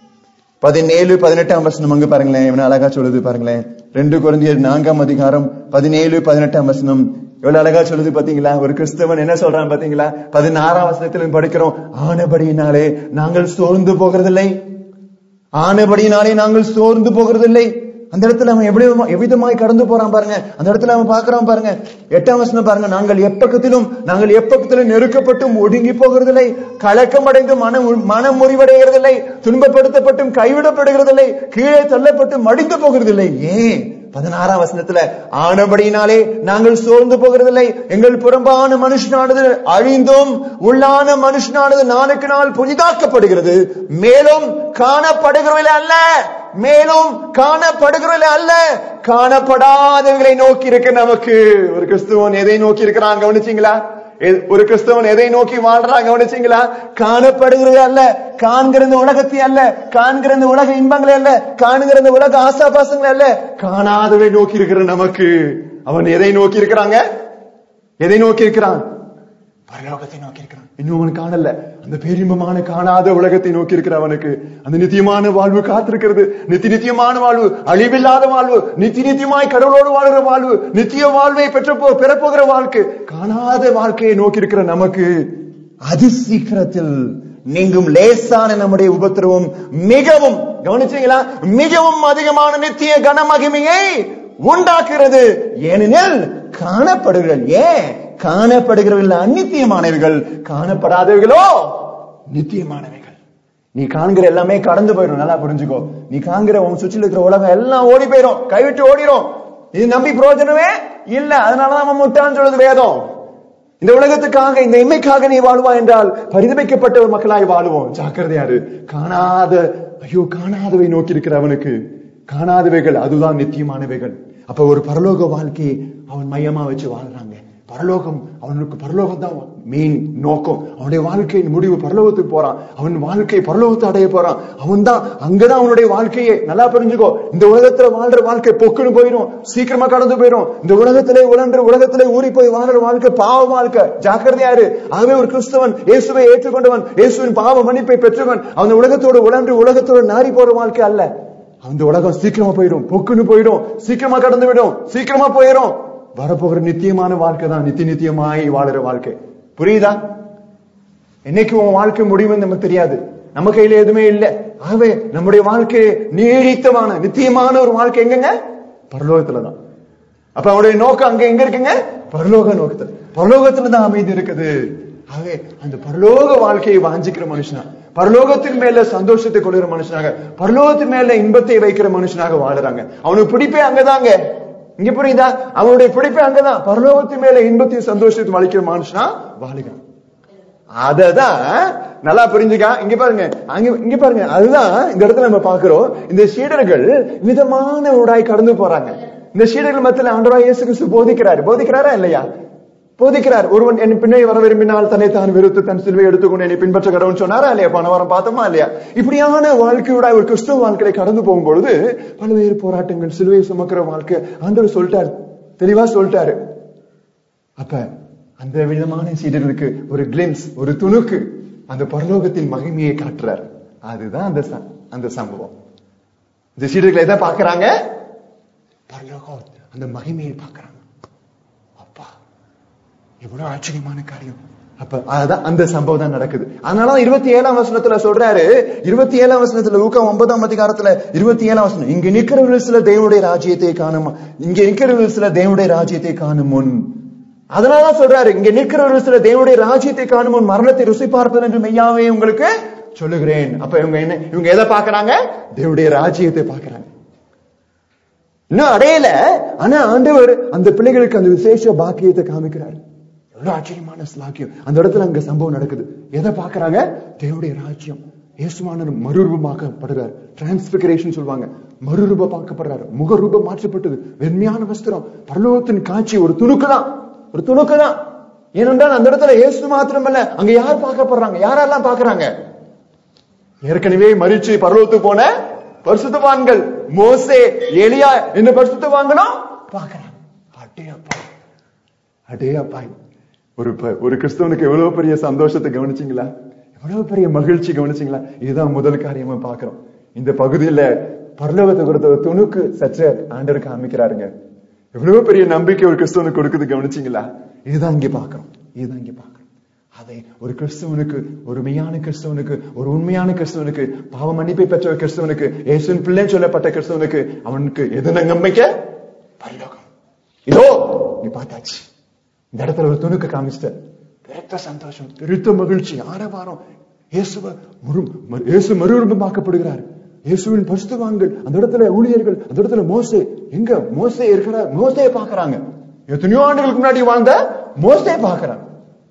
பதினேழு பதினெட்டாம் வசனம் அங்க பாருங்களேன் இவன அழகா சொல்லுது பாருங்களேன் ரெண்டு குழந்தையர் நான்காம் அதிகாரம் பதினேழு பதினெட்டாம் வசனம் எவ்வளவு அழகா சொல்லுது பாத்தீங்களா ஒரு கிறிஸ்தவன் என்ன சொல்றான் பாத்தீங்களா பதினாறாம் வசனத்துல படிக்கிறோம் ஆனபடியினாலே நாங்கள் சோர்ந்து போகிறதில்லை ஆனபடியினாலே நாங்கள் சோர்ந்து போகிறதில்லை அந்த இடத்துல அவன் எப்படி எவ்விதமாய் கடந்து போறான் பாருங்க அந்த இடத்துல அவன் பார்க்கறான் பாருங்க எட்டாம் வசனம் பாருங்க நாங்கள் எப்பக்கத்திலும் நாங்கள் எப்பக்கத்திலும் நெருக்கப்பட்டும் ஒடுங்கி போகிறதில்லை கலக்கம் அடைந்து மன மனம் முறிவடைகிறதில்லை துன்பப்படுத்தப்பட்டும் கைவிடப்படுகிறதில்லை கீழே தள்ளப்பட்டு மடிந்து போகிறதில்லை ஏன் பதினாறாம் வசனத்துல ஆனபடியினாலே நாங்கள் சோர்ந்து போகிறதில்லை எங்கள் புறம்பான மனுஷனானது அழிந்தும் உள்ளான மனுஷனானது நாளுக்கு நாள் புதிதாக்கப்படுகிறது மேலும் காணப்படுகிறவில்லை அல்ல மேலும் காணப்படுகிறவில்லை அல்ல காணப்படாதவர்களை நோக்கி இருக்க நமக்கு ஒரு கிறிஸ்துவன் எதை நோக்கி இருக்கிறான் கவனிச்சீங்களா எ- ஒரு கிறிஸ்தவன் எதை நோக்கி வாழ்றான் கவனிச்சீங்களா காணப்படுகிறது அல்ல காண்கிற இந்த உலகத்தை அல்ல காண்கிற இந்த உலக இன்பங்களை அல்ல காண்கிற இந்த உலக ஆசாபாசங்களை அல்ல காணாதவை நோக்கி இருக்கிற நமக்கு அவன் எதை நோக்கி இருக்கிறாங்க எதை நோக்கி இருக்கிறான் பரலோகத்தை நோக்கி இருக்கிறான் இன்னும் அவன் காணல அந்த பேரின்பமான காணாத உலகத்தை நோக்கி இருக்கிற அவனுக்கு அந்த நித்தியமான வாழ்வு காத்திருக்கிறது நித்திய நித்தியமான வாழ்வு அழிவில்லாத வாழ்வு நித்திய நித்தியமாய் கடவுளோடு வாழ்கிற வாழ்வு நித்திய வாழ்வை பெற்ற போ பெறப்போகிற வாழ்க்கை காணாத வாழ்க்கையை நோக்கி இருக்கிற நமக்கு அதி சீக்கிரத்தில் நீங்கும் லேசான நம்முடைய உபத்திரவம் மிகவும் கவனிச்சீங்களா மிகவும் அதிகமான நித்திய கன மகிமையை உண்டாக்குகிறது ஏனெனில் காணப்படுகிறது ஏன் காணப்படுகிறவர்கள் அந்நித்தியமானவர்கள் காணப்படாதவர்களோ நித்தியமானவைகள் நீ காண்கிற எல்லாமே கடந்து போயிடும் நல்லா புரிஞ்சுக்கோ நீ காண்கிற உன் சுற்றில இருக்கிற உலகம் எல்லாம் ஓடி போயிடும் கைவிட்டு ஓடிடும் இது நம்பி பிரயோஜனமே இல்ல அதனாலதான் அவன் முட்டான்னு சொல்லுது வேதம் இந்த உலகத்துக்காக இந்த இம்மைக்காக நீ வாழ்வா என்றால் பரிதபிக்கப்பட்ட ஒரு மக்களாய் வாழுவோம் ஜாக்கிரதையாரு காணாத ஐயோ காணாதவை நோக்கி இருக்கிற அவனுக்கு காணாதவைகள் அதுதான் நித்தியமானவைகள் அப்ப ஒரு பரலோக வாழ்க்கையை அவன் மையமா வச்சு வாழ்றாங்க பரலோகம் அவனுக்கு பரலோகம் தான் மெயின் நோக்கம் அவனுடைய வாழ்க்கையின் முடிவு பரலோகத்துக்கு போறான் அவன் வாழ்க்கை பரலோகத்தை அடைய போறான் அவன் தான் அங்கதான் அவனுடைய வாழ்க்கையே நல்லா புரிஞ்சுக்கோ இந்த உலகத்துல வாழ்ற வாழ்க்கை பொக்குன்னு போயிடும் சீக்கிரமா கடந்து போயிடும் இந்த உலகத்திலே உழன்று உலகத்திலே ஊறி போய் வாழ்ற வாழ்க்கை பாவ வாழ்க்கை ஜாக்கிரதையாரு ஆகவே ஒரு கிறிஸ்தவன் இயேசுவை ஏற்றுக்கொண்டவன் இயேசுவின் பாவ மன்னிப்பை பெற்றவன் அவன் உலகத்தோடு உழன்று உலகத்தோடு நாரி போற வாழ்க்கை அல்ல அந்த உலகம் சீக்கிரமா போயிடும் பொக்குன்னு போயிடும் சீக்கிரமா கடந்து விடும் சீக்கிரமா போயிடும் வரப்போகிற நித்தியமான வாழ்க்கை தான் நித்திய நித்தியமாய் வாழுற வாழ்க்கை புரியுதா என்னைக்கு உன் வாழ்க்கை முடிவுன்னு நமக்கு தெரியாது நம்ம கையில எதுவுமே இல்ல ஆகவே நம்முடைய வாழ்க்கை நீடித்தமான நித்தியமான ஒரு வாழ்க்கை எங்கங்க பரலோகத்துலதான் அப்ப அவருடைய நோக்கம் அங்க எங்க இருக்குங்க பரலோக நோக்கத்துல பரலோகத்துல தான் அமைதி இருக்குது ஆகவே அந்த பரலோக வாழ்க்கையை வாஞ்சிக்கிற மனுஷனா பரலோகத்தின் மேல சந்தோஷத்தை கொள்கிற மனுஷனாக பரலோகத்தின் மேல இன்பத்தை வைக்கிற மனுஷனாக வாழுறாங்க அவனுக்கு பிடிப்பே அங்கதாங்க இங்க புரியுதா அவனுடைய பிடிப்பே அங்கதான் பரலோகத்தின் மேல இன்பத்தையும் சந்தோஷத்தையும் அளிக்கிற மனுஷனா வாழுகிறான் அததான் நல்லா புரிஞ்சுக்க இங்க பாருங்க அங்க இங்க பாருங்க அதுதான் இந்த இடத்துல நம்ம பாக்குறோம் இந்த சீடர்கள் விதமான ஊடாய் கடந்து போறாங்க இந்த சீடர்கள் மத்தியில ஆண்டவராய் இயேசு கிறிஸ்து போதிக்கிறாரு போதிக்கிறாரா இல்லையா போதிக்கிறார் ஒருவன் என் பின்னே வர விரும்பினால் தன்னை தான் வெறுத்து தன் சிலுவை எடுத்துக்கொண்டு என்னை பின்பற்ற கடவுள் சொன்னாரா இல்லையா போன வாரம் பார்த்தோமா இல்லையா இப்படியான வாழ்க்கையோட ஒரு கிறிஸ்துவ வாழ்க்கையை கடந்து போகும்பொழுது பல்வேறு போராட்டங்கள் சிலுவையை சுமக்கிற வாழ்க்கை ஆண்டவர் சொல்லிட்டாரு தெளிவா சொல்லிட்டாரு அப்ப அந்த விதமான சீடர்களுக்கு ஒரு கிளிம்ஸ் ஒரு துணுக்கு அந்த பரலோகத்தின் மகிமையை காட்டுறார் அதுதான் அந்த ச- அந்த சம்பவம் இந்த சீடர்கள் எதை பாக்குறாங்க பரலோகம் அந்த மகிமையை பார்க்கறாங்க அப்பா எவ்வளவு ஆச்சரியமான காரியம் அப்ப அதான் அந்த சம்பவம் தான் நடக்குது அதனால இருபத்தி ஏழாம் வசனத்துல சொல்றாரு இருபத்தி ஏழாம் வசனத்துல ஊக்கம் ஒன்பதாம் அதிகாரத்துல இருபத்தி ஏழாம் வசனம் இங்க நிக்கிறவர்கள் சில தேவனுடைய ராஜ்யத்தை காணும் இங்க நிக்கிறவர்கள் சில தேவனுடைய ராஜ்யத்தை காணும் முன் அதனாலதான் சொல்றாரு இங்க நிற்கிறவர்கள் சில தேவனுடைய ராஜ்யத்தை காணும் முன் மரணத்தை ருசி பார்ப்பது என்று மெய்யாவே உங்களுக்கு சொல்லுகிறேன் அப்ப இவங்க என்ன இவங்க எதை பாக்குறாங்க தேவனுடைய ராஜ்யத்தை பாக்குறாங்க இன்னும் அடையல ஆனா ஆண்டவர் அந்த பிள்ளைகளுக்கு அந்த விசேஷ பாக்கியத்தை காமிக்கிறார் எவ்வளவு ஆச்சரியமான ஸ்லாக்கியம் அந்த இடத்துல அங்க சம்பவம் நடக்குது எதை பாக்குறாங்க தேவனுடைய ராஜ்யம் இயேசுவானவர் மறுரூபமாக்கப்படுறார் டிரான்ஸ்பிகரேஷன் சொல்லுவாங்க மறுரூபமாக்கப்படுறாரு முகரூபம் மாற்றப்பட்டது வெண்மையான வஸ்திரம் பரலோகத்தின் காட்சி ஒரு துணுக்கு தான் ஒரு துணுக்கு தான் ஏனென்றால் அந்த இடத்துல இயேசு மாத்திரமல்ல அங்க யார் பார்க்கப்படுறாங்க யாரெல்லாம் பாக்குறாங்க ஏற்கனவே மறிச்சு பரலோகத்துக்கு போன பரிசுத்தவான்கள் மோசே எலியா என்ன பரிசுத்தவான்களும் பாக்குறாங்க அடே அப்பா அடே அப்பா ஒரு ப- ஒரு கிறிஸ்தவனுக்கு எவ்வளவு பெரிய சந்தோஷத்தை கவனிச்சீங்களா எவ்வளவு பெரிய மகிழ்ச்சி கவனிச்சீங்களா இதுதான் முதல் காரியமா பாக்குறோம் இந்த பகுதியில பரலோகத்தை கொடுத்த ஒரு துணுக்கு சற்ற ஆண்டவர் காமிக்கிறாருங்க எவ்வளவு பெரிய நம்பிக்கை ஒரு கிறிஸ்தவனுக்கு கொடுக்குது கவனிச்சீங்களா இதுதான் இங்க பாக்குறோம் இதுதான் இங்க பாக்குறோம் அதை ஒரு கிறிஸ்தவனுக்கு ஒரு மெய்யான கிறிஸ்தவனுக்கு ஒரு உண்மையான கிறிஸ்தவனுக்கு பாவ மன்னிப்பை பெற்ற ஒரு கிறிஸ்தவனுக்கு இயேசுவின் பிள்ளை சொல்லப்பட்ட கிறிஸ்தவனுக்கு அவனுக்கு எது நம்பிக்கை பரலோகம் இதோ நீ பார்த்தாச்சு இந்த இடத்துல ஒரு துணுக்கு காமிச்சிட்ட பெருத்த சந்தோஷம் பெருத்த மகிழ்ச்சி ஆரவாரம் இயேசுவ முரு ம- இயேசு மறுரூபமாக்கப்படுகிறார் இயேசுவின் பரிசுத்தவான்கள் அந்த இடத்துல ஊழியர்கள் அந்த இடத்துல மோசே எங்க மோசே இருக்கிறார் மோசையை பாக்குறாங்க எத்தனையோ ஆண்டுகளுக்கு முன்னாடி வாழ்ந்த மோசே பாக்குறாங்க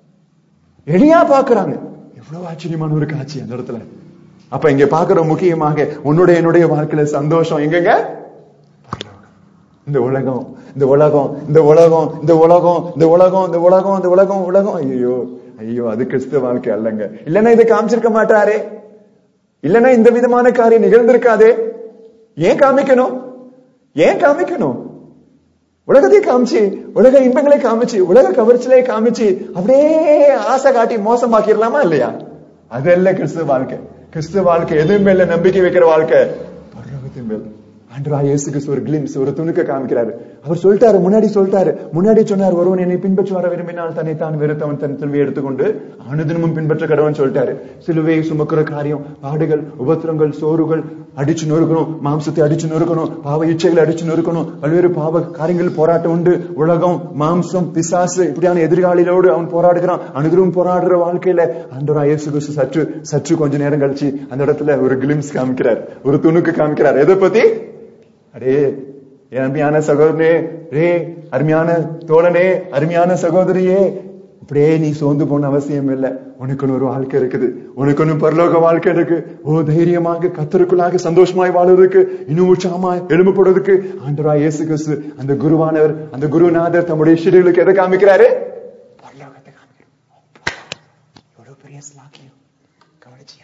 எளியா பாக்குறாங்க எவ்வளவு ஆச்சரியமான ஒரு காட்சி அந்த இடத்துல அப்ப இங்க பாக்குற முக்கியமாக உன்னுடைய என்னுடைய வாழ்க்கையில சந்தோஷம் எங்கங்க பரலோகம். இந்த உலகம் இந்த உலகம் இந்த உலகம் இந்த உலகம் இந்த உலகம் இந்த உலகம் இந்த உலகம் உலகம் ஐயோ ஐயோ அது கிறிஸ்துவ வாழ்க்கை அல்லங்க இல்லன்னா இதை காமிச்சிருக்க மாட்டாரே இல்லன்னா இந்த விதமான காரியம் நிகழ்ந்திருக்காதே ஏன் காமிக்கணும் ஏன் காமிக்கணும் உலகத்தை காமிச்சு உலக இன்பங்களை காமிச்சு உலக கவர்ச்சிகளை காமிச்சு அப்படியே ஆசை காட்டி மோசமாக்கிடலாமா இல்லையா அது இல்ல கிறிஸ்துவ வாழ்க்கை கிறிஸ்துவ வாழ்க்கை எதுவும் மேல நம்பிக்கை வைக்கிற வாழ்க்கை பரலோகத்தின் மேல் ஆண்டவரா இயேசு கிறிஸ்து ஒரு கிளிம்ஸ் ஒரு துணுக்க காமிக்கிறாரு அவர் சொல்லிட்டாரு முன்னாடி சொல்லிட்டாரு முன்னாடி சொன்னார் ஒருவன் என்னை பின்பற்றி வர விரும்பினால் தன்னை தான் வெறுத்தவன் தன் சிலுவையை எடுத்துக்கொண்டு அனுதினமும் பின்பற்ற கடவன் சொல்லிட்டாரு சிலுவையை சுமக்கிற காரியம் பாடுகள் உபத்திரங்கள் சோறுகள் அடிச்சு நொறுக்கணும் மாம்சத்தை அடிச்சு நொறுக்கணும் பாவ இச்சைகளை அடிச்சு நொறுக்கணும் பல்வேறு பாவ காரியங்கள் போராட்டம் உண்டு உலகம் மாம்சம் பிசாசு இப்படியான எதிர்காலிகளோடு அவன் போராடுகிறான் அனுதினமும் போராடுற வாழ்க்கையில ஆண்டவரா இயேசு கிறிஸ்து சற்று சற்று கொஞ்ச நேரம் கழிச்சு அந்த இடத்துல ஒரு கிளிம்ஸ் காமிக்கிறார் ஒரு துணுக்கு காமிக்கிறார் எதை பத்தி அடே என் அருமையான சகோதரனே ரே அருமையான தோழனே அருமையான சகோதரியே இப்படியே நீ சோர்ந்து போன அவசியம் இல்லை உனக்குன்னு ஒரு வாழ்க்கை இருக்குது உனக்குன்னு பரலோக வாழ்க்கை இருக்கு ஓ தைரியமாக கத்தருக்குள்ளாக சந்தோஷமாய் வாழ்வதற்கு இன்னும் உற்சாகமாய் எழும்பப்படுவதற்கு ஆண்டவரா இயேசு கிறிஸ்து அந்த குருவானவர் அந்த குருநாதர் தம்முடைய சிறுகளுக்கு எதை காமிக்கிறாரு பரலோகத்தை காமிக்கிறார் எவ்வளவு பெரிய ஸ்லாக்கியம் கவனிச்சியா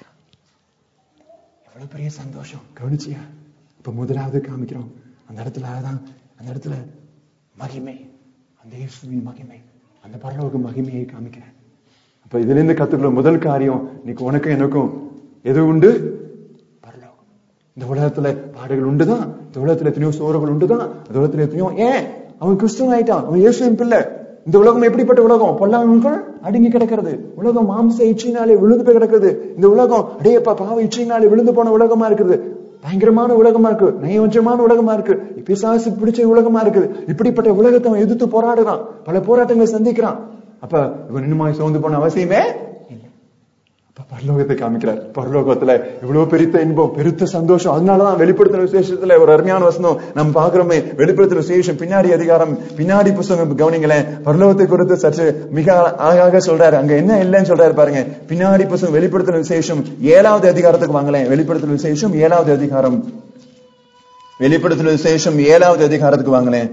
எவ்வளவு பெரிய சந்தோஷம் கவனிச்சியா இப்ப முதலாவது காமிக்கிறோம் அந்த இடத்துல அதான் அந்த இடத்துல மகிமை அந்த இயேசுவின் மகிமை அந்த பரலோக மகிமையை காமிக்கிறேன் அப்ப இதுல இருந்து கத்துக்கிற முதல் காரியம் இன்னைக்கு உனக்கும் எனக்கும் எது உண்டு பரலோகம் இந்த உலகத்துல பாடுகள் உண்டுதான் இந்த உலகத்துல எத்தனையோ சோறுகள் உண்டுதான் இந்த உலகத்துல எத்தனையோ ஏன் அவன் கிறிஸ்துவன் ஆயிட்டான் அவன் இயேசுவின் பிள்ளை இந்த உலகம் எப்படிப்பட்ட உலகம் பொல்லாங்கல் அடுங்கி கிடக்கிறது உலகம் மாம்ச இச்சையினாலே விழுந்து போய் கிடக்குது இந்த உலகம் அடையப்பா பாவ இச்சையினாலே விழுந்து போன உலகமா இருக்குது பயங்கரமான உலகமா இருக்கு நயவஞ்சமான உலகமா இருக்கு பிசாசு பிடிச்ச உலகமா இருக்குது இப்படிப்பட்ட உலகத்தை அவன் எதிர்த்து போராடுறான் பல போராட்டங்களை சந்திக்கிறான் அப்ப இவன் இன்னுமாய் சோர்ந்து போன அவசியமே இல்லை அப்ப பரலோகத்தை காமிக்கிறார் பரலோகத்துல இவ்வளவு பெருத்த இன்பம் பெருத்த சந்தோஷம் அதனாலதான் வெளிப்படுத்தின விசேஷத்துல ஒரு அருமையான வசனம் நம்ம பாக்குறோமே வெளிப்படுத்தின விசேஷம் பின்னாடி அதிகாரம் பின்னாடி புஸ்தகம் கவனிங்களேன் பரலோகத்தை குறித்து சற்று மிக அழகாக சொல்றாரு அங்க என்ன இல்லைன்னு சொல்றாரு பாருங்க பின்னாடி புஸ்தகம் வெளிப்படுத்தின விசேஷம் ஏழாவது அதிகாரத்துக்கு வாங்களேன் வெளிப்படுத்தின விசேஷம் ஏழாவது அதிகாரம் வெளிப்படுத்தின விசேஷம் ஏழாவது அதிகாரத்துக்கு வாங்களேன்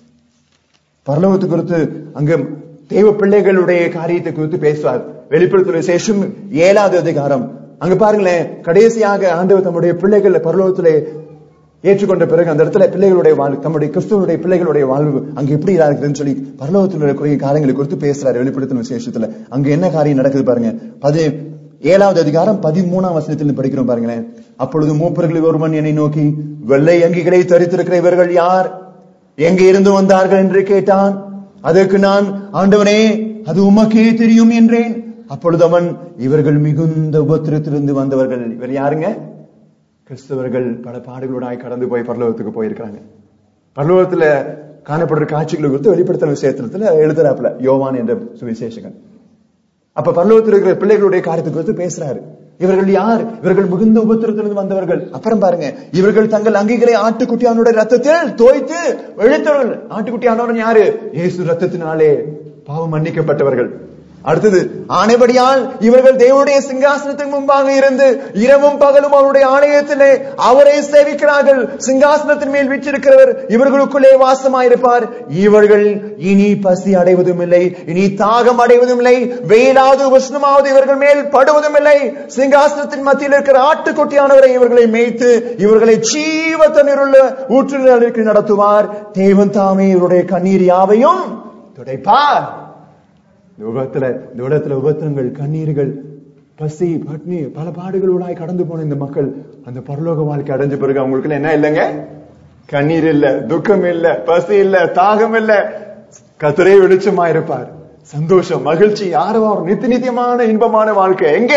பரலோகத்தை குறித்து அங்க தேவ பிள்ளைகளுடைய காரியத்தை குறித்து பேசுவார் வெளிப்படுத்தும் விசேஷம் ஏழாவது அதிகாரம் அங்க பாருங்களேன் கடைசியாக ஆண்டவர் தம்முடைய பிள்ளைகள் பரலோகத்திலே ஏற்றுக்கொண்ட பிறகு அந்த இடத்துல பிள்ளைகளுடைய வாழ்வு தம்முடைய கிறிஸ்துவனுடைய பிள்ளைகளுடைய வாழ்வு அங்க எப்படி இருக்குதுன்னு சொல்லி பரலோகத்தில் இருக்கக்கூடிய காரியங்களை குறித்து பேசுறாரு வெளிப்படுத்தும் விசேஷத்துல அங்க என்ன காரியம் நடக்குது பாருங்க பதி ஏழாவது அதிகாரம் பதிமூணாம் வசனத்தில் படிக்கிறோம் பாருங்களேன் அப்பொழுது மூப்பர்களில் ஒருவன் என்னை நோக்கி வெள்ளை அங்கிகளை தரித்திருக்கிற இவர்கள் யார் எங்க இருந்து வந்தார்கள் என்று கேட்டான் அதற்கு நான் ஆண்டவனே அது உமக்கே தெரியும் என்றேன் அப்பொழுது அவன் இவர்கள் மிகுந்த உபத்திரத்திலிருந்து வந்தவர்கள் இவர் யாருங்க கிறிஸ்தவர்கள் பல பாடுகளோடாய் கடந்து போய் பரலோகத்துக்கு போயிருக்கிறாங்க பரலோகத்துல காணப்படுற காட்சிகளை குறித்து வெளிப்படுத்தின விசேஷத்துல எழுதுறாப்புல யோவான் என்ற சுவிசேஷகன் அப்ப பரலோகத்தில் இருக்கிற பிள்ளைகளுடைய காரியத்தை குறித்து பேசுறாரு இவர்கள் யார் இவர்கள் மிகுந்த உபத்திரத்திலிருந்து வந்தவர்கள் அப்புறம் பாருங்க இவர்கள் தங்கள் அங்கிகளை ஆட்டுக்குட்டியானுடைய ரத்தத்தில் தோய்த்து எழுத்தவர்கள் ஆட்டுக்குட்டியானவன் யாரு இயேசு ரத்தத்தினாலே பாவம் மன்னிக்கப்பட்டவர்கள் அடுத்தது ஆணைபடியால் இவர்கள் தேவனுடைய சிங்காசனத்துக்கு முன்பாக இருந்து இரவும் பகலும் அவருடைய ஆலயத்திலே அவரை சேவிக்கிறார்கள் சிங்காசனத்தின் மேல் வீற்றிருக்கிறவர் இவர்களுக்குள்ளே வாசமாயிருப்பார் இவர்கள் இனி பசி அடைவதும் இல்லை இனி தாகம் அடைவதும் இல்லை வெயிலாவது உஷ்ணமாவது இவர்கள் மேல் படுவதும் இல்லை சிங்காசனத்தின் மத்தியில் இருக்கிற ஆட்டுக்குட்டியானவரை இவர்களை மேய்த்து இவர்களை ஜீவ தண்ணீருள்ள ஊற்றுகளுக்கு நடத்துவார் தேவன் தாமே இவருடைய கண்ணீர் யாவையும் துடைப்பார் இந்த உலகத்துல இந்த உலகத்துல உபத்திரங்கள் கண்ணீர்கள் பசி பட்னி பல பாடுகளோடாய் கடந்து போன இந்த மக்கள் அந்த பரலோக வாழ்க்கை அடைஞ்ச பிறகு அவங்களுக்கு என்ன இல்லைங்க கண்ணீர் இல்ல துக்கம் இல்ல பசி இல்ல தாகம் இல்ல கத்துரை வெளிச்சமா இருப்பார் சந்தோஷம் மகிழ்ச்சி ஆரவாரம் நித்திய நித்தியமான இன்பமான வாழ்க்கை எங்க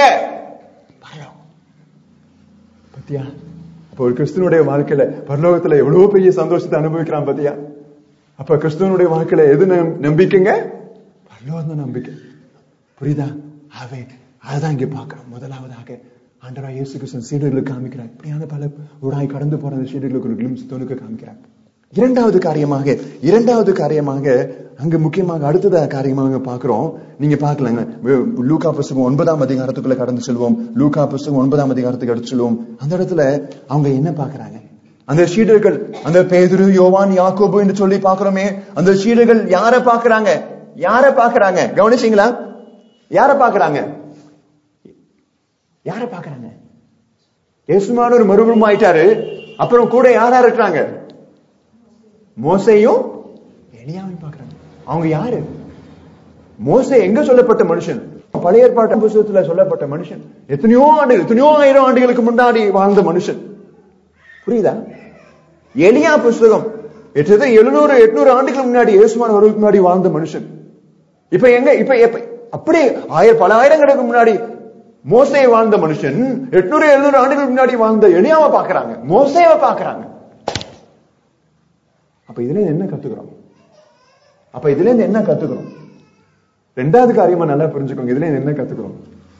பத்தியா அப்ப ஒரு கிறிஸ்துவனுடைய வாழ்க்கையில பரலோகத்துல எவ்வளவு பெரிய சந்தோஷத்தை அனுபவிக்கிறான் பத்தியா அப்ப கிறிஸ்துவனுடைய வாழ்க்கையில எது நம்பிக்கைங்க பரலோகம் நம்பிக்கை புரியுதா அவை அதுதான் இங்க பாக்குறோம் முதலாவதாக ஆண்டரா இயேசு கிருஷ்ணன் சீடர்களுக்கு காமிக்கிறார் இப்படியான பல ஊடாய் கடந்து போற அந்த சீடர்களுக்கு ஒரு கிளிம்ஸ் தோணுக்கு காமிக்கிறார் இரண்டாவது காரியமாக இரண்டாவது காரியமாக அங்க முக்கியமாக அடுத்ததா காரியமாக பாக்குறோம் நீங்க பாக்கலங்க லூகா புஸ்தகம் ஒன்பதாம் அதிகாரத்துக்குள்ள கடந்து செல்வோம் லூகா புஸ்தகம் ஒன்பதாம் அதிகாரத்துக்கு எடுத்து செல்வோம் அந்த இடத்துல அவங்க என்ன பாக்குறாங்க அந்த சீடர்கள் அந்த பேதுரு யோவான் யாக்கோபு என்று சொல்லி பாக்குறோமே அந்த சீடர்கள் யார பாக்குறாங்க யார பாக்குறாங்க கவனிச்சீங்களா யார பாக்குறாங்க யார பாக்குறாங்க இயேசுமான ஒரு மறுபுறம் ஆயிட்டாரு அப்புறம் கூட யாரா இருக்கிறாங்க மோசையும் எலியாவையும் பாக்குறாங்க அவங்க யாரு மோசை எங்க சொல்லப்பட்ட மனுஷன் பழைய ஏற்பாட்டு புத்தகத்துல சொல்லப்பட்ட மனுஷன் எத்தனையோ ஆண்டுகள் எத்தனையோ ஆயிரம் ஆண்டுகளுக்கு முன்னாடி வாழ்ந்த மனுஷன் புரியுதா எலியா புஸ்தகம் எட்டு எழுநூறு எட்நூறு ஆண்டுகளுக்கு முன்னாடி இயேசுமான வருவதுக்கு முன்னாடி வாழ்ந்த மனுஷன் இப்ப எங்க இப்ப எப்ப அப்படியே ஆயிரம் பல ஆயிரங்களுக்கு முன்னாடி மோசையை வாழ்ந்த மனுஷன் எட்நூறு எழுநூறு ஆண்டுகளுக்கு முன்னாடி வாழ்ந்த எளியாவை பாக்குறாங்க மோசையை பாக்குறாங்க அப்ப இதுல இருந்து என்ன கத்துக்கிறோம் அப்ப இதுல இருந்து என்ன கத்துக்கிறோம் ரெண்டாவது காரியமா நல்லா புரிஞ்சுக்கோங்க இதுல இருந்து என்ன கத்துக்கிறோம்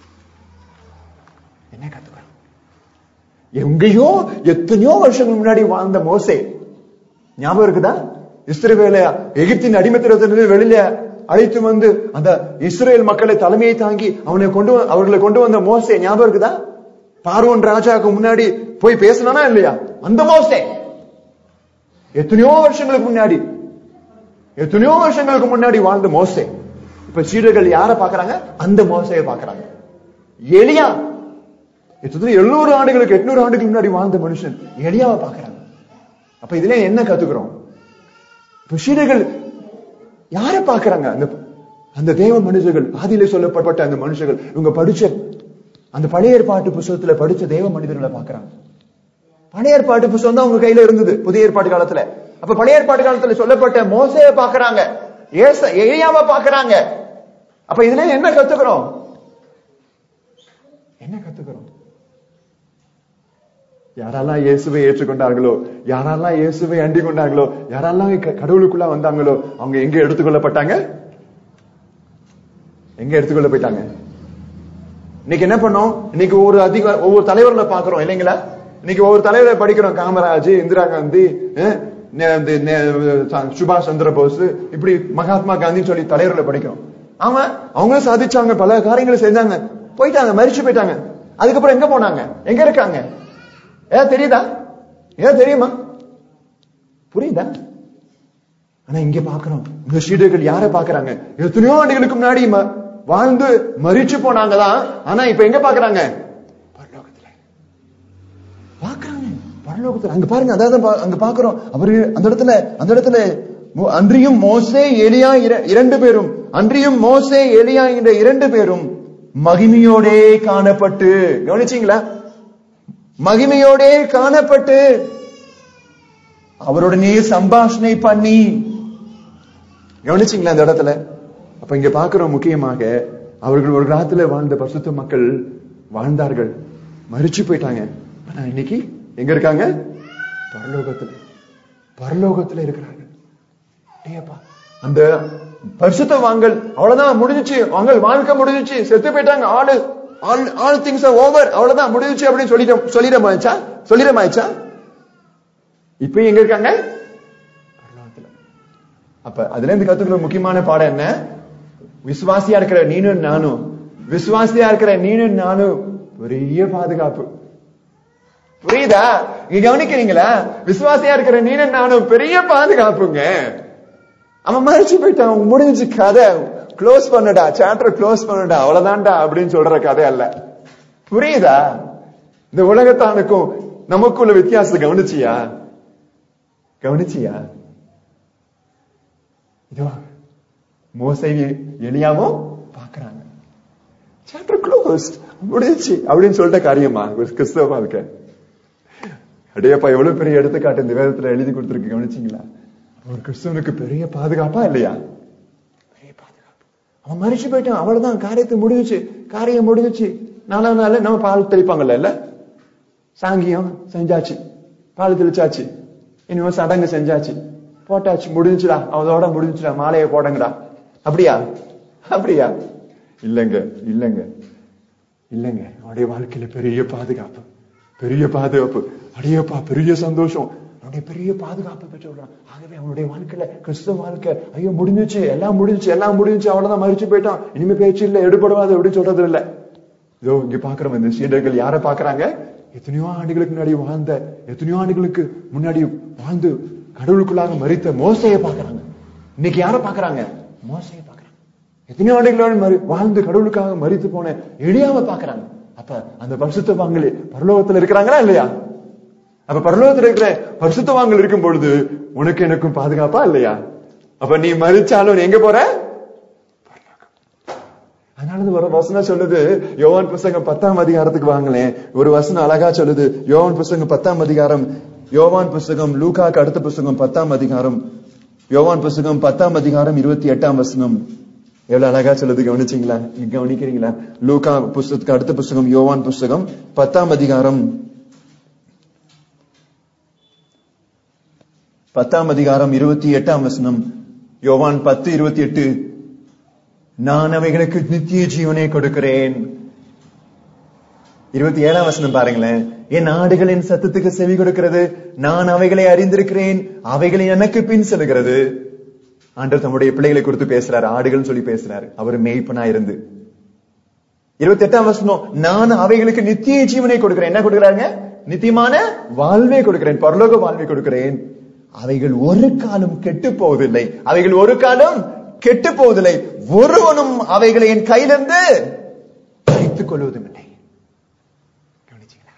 என்ன கத்துக்கிறோம் எங்கேயோ எத்தனையோ வருஷங்கள் முன்னாடி வாழ்ந்த மோசே ஞாபகம் இருக்குதா இஸ்ரவேல எகிப்தின் அடிமத்திலிருந்து வெளியில அழைத்து வந்து அந்த இஸ்ரேல் மக்களை தலைமையை தாங்கி அவனை கொண்டு வ- அவர்களை கொண்டு வந்த மோசே ஞாபகம் இருக்குதா பார்வோன் ராஜாவுக்கு முன்னாடி போய் பேசினானா இல்லையா அந்த மோசே எத்தனையோ வருஷங்களுக்கு முன்னாடி எத்தனையோ வருஷங்களுக்கு முன்னாடி வாழ்ந்த மோசே இப்ப சீடர்கள் யார பாக்குறாங்க அந்த மோசையை பாக்குறாங்க எலியா எத்தனை எழுநூறு ஆண்டுகளுக்கு எட்நூறு ஆண்டுகளுக்கு முன்னாடி வாழ்ந்த மனுஷன் எலியாவை பாக்குறாங்க அப்ப இதுல என்ன கத்துக்கிறோம் இப்ப சீடர்கள் யார பாக்குறாங்க அந்த அந்த தேவ மனுஷர்கள் ஆதியிலே சொல்லப்பட்ட அந்த மனுஷர்கள் இவங்க படிச்ச அந்த பழைய ஏற்பாட்டு புஸ்தகத்துல படிச்ச தேவ மனிதர்களை பாக்குறாங்க பழைய ஏற்பாட்டு புஸ்தகம் தான் உங்க கையில இருந்தது புதிய ஏற்பாட்டு காலத்துல அப்ப பழைய ஏற்பாட்டு காலத்துல சொல்லப்பட்ட மோசைய பாக்குறாங்க ஏச எலியாவை பாக்குறாங்க அப்ப இதுல என்ன கத்துக்கிறோம் என்ன கத்துக்கிறோம் யாரெல்லாம் இயேசுவை ஏற்றுக்கொண்டார்களோ யாரெல்லாம் இயேசுவை அண்டி கொண்டார்களோ யாரெல்லாம் க- கடவுளுக்குள்ள வந்தாங்களோ அவங்க எங்க எடுத்துக்கொள்ளப்பட்டாங்க எங்க எடுத்துக்கொள்ள போயிட்டாங்க இன்னைக்கு என்ன பண்ணோம் இன்னைக்கு ஒவ்வொரு அதிக ஒவ்வொரு தலைவர்களை பாக்குறோம் இல்லைங்களா இன்னைக்கு ஒவ்வொரு தலைவரை படிக்கிறோம் காமராஜ் இந்திரா காந்தி அஹ், நே- இந்த நே- ச- சுபாஷ் சந்திர போஸ் இப்படி மகாத்மா காந்தி சொல்லி தலைவர்களை படிக்கிறோம் அவன் அவங்களும் சாதிச்சாங்க பல காரியங்களை செஞ்சாங்க போயிட்டாங்க மரிச்சு போயிட்டாங்க அதுக்கப்புறம் எங்க போனாங்க எங்க இருக்காங்க ஏதாவது தெரியுதா ஏதாவது தெரியுமா புரியுதா ஆனா இங்க பாக்குறோம் இந்த சீடர்கள் யார பாக்குறாங்க எத்தனையோ ஆண்டுகளுக்கு முன்னாடி ம- வாழ்ந்து மரிச்சு போனாங்கதான் ஆனா இப்ப எங்க பாக்குறாங்க பரலோகத்துல பாக்குறாங்க பரலோகத்துல அங்க பாருங்க அதாவது பா- அங்க பாக்குறோம் அவரு அந்த இடத்துல அந்த இடத்துல மோ- அன்றியும் மோசே எலியா இர- இரண்டு பேரும் அன்றியும் மோசே எலியா என்ற இரண்டு பேரும் மகிமையோடே காணப்பட்டு கவனிச்சீங்களா மகிமையோடே காணப்பட்டு அவருடனே சம்பாஷணை பண்ணி கவனிச்சீங்களா அந்த இடத்துல அப்ப இங்க பாக்குறோம் முக்கியமாக அவர்கள் ஒரு காலத்துல வாழ்ந்த பரிசுத்த மக்கள் வாழ்ந்தார்கள் மறிச்சு போயிட்டாங்க ஆனா இன்னைக்கு எங்க இருக்காங்க பரலோகத்துல பரலோகத்துல இருக்கிறார்கள் டேயப்பா அந்த பரிசுத்த வாங்கல் அவ்வளவுதான் முடிஞ்சுச்சு வாங்கல் வாழ்க்கை முடிஞ்சுச்சு செத்து போயிட்டாங்க ஆளு ஆல் ஆல் திங்ஸ் ஓவர் அவ்வளவுதான் முடிஞ்சுச்சு அப்படின்னு சொல்லிட சொல்லிடமாச்சா சொல்லிடமாச்சா இப்ப எங்க இருக்காங்க பரலோகத்துல அப்ப அதுல இருந்து கத்துக்கிற முக்கியமான பாடம் என்ன விசுவாசியா இருக்கிற நீனும் நானும் விசுவாசியா இருக்கிற நீனும் நானும் பெரிய பாதுகாப்பு புரியுதா நீங்க கவனிக்கிறீங்களா விசுவாசியா இருக்கிற நீனும் நானும் பெரிய பாதுகாப்புங்க அவன் மறைச்சு போயிட்டான் முடிஞ்சு கதை க்ளோஸ் பண்ணுடா சாப்டர் க்ளோஸ் பண்ணுடா அவ்வளவுதான்டா அப்படின்னு சொல்ற கதை அல்ல புரியுதா இந்த உலகத்தானுக்கும் நமக்குள்ள வித்தியாசத்தை கவனிச்சியா கவனிச்சியா இதோ மோசை எலியாவும் பாக்குறாங்க சாப்டர் க்ளோஸ் முடிஞ்சுச்சு அப்படின்னு சொல்லிட்ட காரியமா ஒரு கிறிஸ்தவ வாழ்க்கை அடையப்பா எவ்வளவு பெரிய எடுத்துக்காட்டு இந்த வேதத்துல எழுதி கொடுத்திருக்கு கவனிச்சீங்களா ஒரு கிறிஸ்தவனுக்கு பெரிய பாதுகாப்பா இல்லையா பெரிய பாதுகாப்பு அவன் மறிச்சு போயிட்டான் அவ்வளவுதான் காரியத்தை முடிஞ்சுச்சு காரியம் முடிஞ்சுச்சு நாலாம் நாள் நம்ம பால் தெளிப்பாங்கல்ல இல்ல சாங்கியம் செஞ்சாச்சு பால் தெளிச்சாச்சு இனிமே சடங்கு செஞ்சாச்சு போட்டாச்சு முடிஞ்சுடா அதோட முடிஞ்சுடா மாலையை போடுங்கடா அப்படியா அப்படியா இல்லைங்க இல்லைங்க இல்லைங்க அவனுடைய வாழ்க்கையில பெரிய பாதுகாப்பு பெரிய பாதுகாப்பு அடையப்பா பெரிய சந்தோஷம் அவனுடைய பெரிய பாதுகாப்பு பெற்று விடுறான் ஆகவே அவனுடைய வாழ்க்கையில கிறிஸ்துவ வாழ்க்கை ஐயோ முடிஞ்சுச்சு எல்லாம் முடிஞ்சுச்சு எல்லாம் முடிஞ்சுச்சு அவ்வளவுதான் மறிச்சு போயிட்டான் இனிமே பேச்சு இல்ல எடுபடுவாது அப்படின்னு சொல்றது இல்ல இதோ இங்க பாக்குறோம் இந்த சீடர்கள் யார பாக்குறாங்க எத்தனையோ ஆண்டுகளுக்கு முன்னாடி வாழ்ந்த எத்தனையோ ஆண்டுகளுக்கு முன்னாடி வாழ்ந்து கடவுளுக்குள்ளாக மறித்த மோசையை பாக்குறாங்க இன்னைக்கு யார பாக்குறாங்க மோசையை பாக்குறாங்க எத்தனையோ ஆண்டுகளோட மறி வாழ்ந்து கடவுளுக்காக மறித்து போன எளியாவை பாக்குறாங்க அப்ப அந்த பரிசுத்தவான்கள் பரலோகத்துல இருக்கிறாங்களா இல்லையா அப்ப பரலோகத்துல இருக்கிற பரிசுத்தவான்கள் இருக்கும் பொழுது உனக்கு எனக்கும் பாதுகாப்பா இல்லையா அப்ப நீ மறிச்சாலும் நீ எங்க போற அதனால ஒரு வசனம் சொல்லுது யோவான் புஸ்தகம் பத்தாம் அதிகாரத்துக்கு வாங்களேன் ஒரு வசனம் அழகா சொல்லுது யோவான் புஸ்தகம் பத்தாம் அதிகாரம் யோவான் புஸ்தகம் லூகாக்கு அடுத்த புஸ்தகம் பத்தாம் அதிகாரம் யோவான் புஸ்தகம் பத்தாம் அதிகாரம் இருபத்தி எட்டாம் வசனம் எவ்வளவு அழகா சொல்லுது கவனிச்சீங்களா நீங்க கவனிக்கிறீங்களா லூகா புஸ்தகத்துக்கு அடுத்த புஸ்தகம் யோவான் புஸ்தகம் பத்தாம் அதிகாரம் பத்தாம் அதிகாரம் இருபத்தி எட்டாம் வசனம் யோவான் பத்து இருபத்தி எட்டு நான் அவைகளுக்கு நித்திய ஜீவனை கொடுக்கிறேன் இருபத்தி ஏழாம் வசனம் பாருங்களேன் என் ஆடுகளின் சத்தத்துக்கு செவி கொடுக்கிறது நான் அவைகளை அறிந்திருக்கிறேன் அவைகளை எனக்கு பின் செல்கிறது ஆண்டவர் தம்முடைய பிள்ளைகளை குறித்து பேசுறாரு ஆடுகள் சொல்லி பேசுறாரு அவர் மேய்ப்பனா இருந்து இருபத்தி எட்டாம் வசனம் நான் அவைகளுக்கு நித்திய ஜீவனை கொடுக்கிறேன் என்ன கொடுக்கிறாங்க நித்தியமான வாழ்வை கொடுக்கிறேன் பரலோக வாழ்வை கொடுக்கிறேன் அவைகள் ஒரு காலம் கெட்டு போவதில்லை அவைகள் ஒரு காலம் கெட்டு போவதில்லை ஒருவனும் அவைகளை என் கையிலிருந்து பறித்துக் கொள்வதும் இல்லை கவனிச்சீங்களா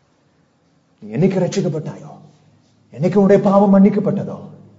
நீ என்னைக்கு ரட்சிக்கப்பட்டாயோ என்னைக்கு உன்னுடைய பாவம் மன்னிக்கப்பட்டதோ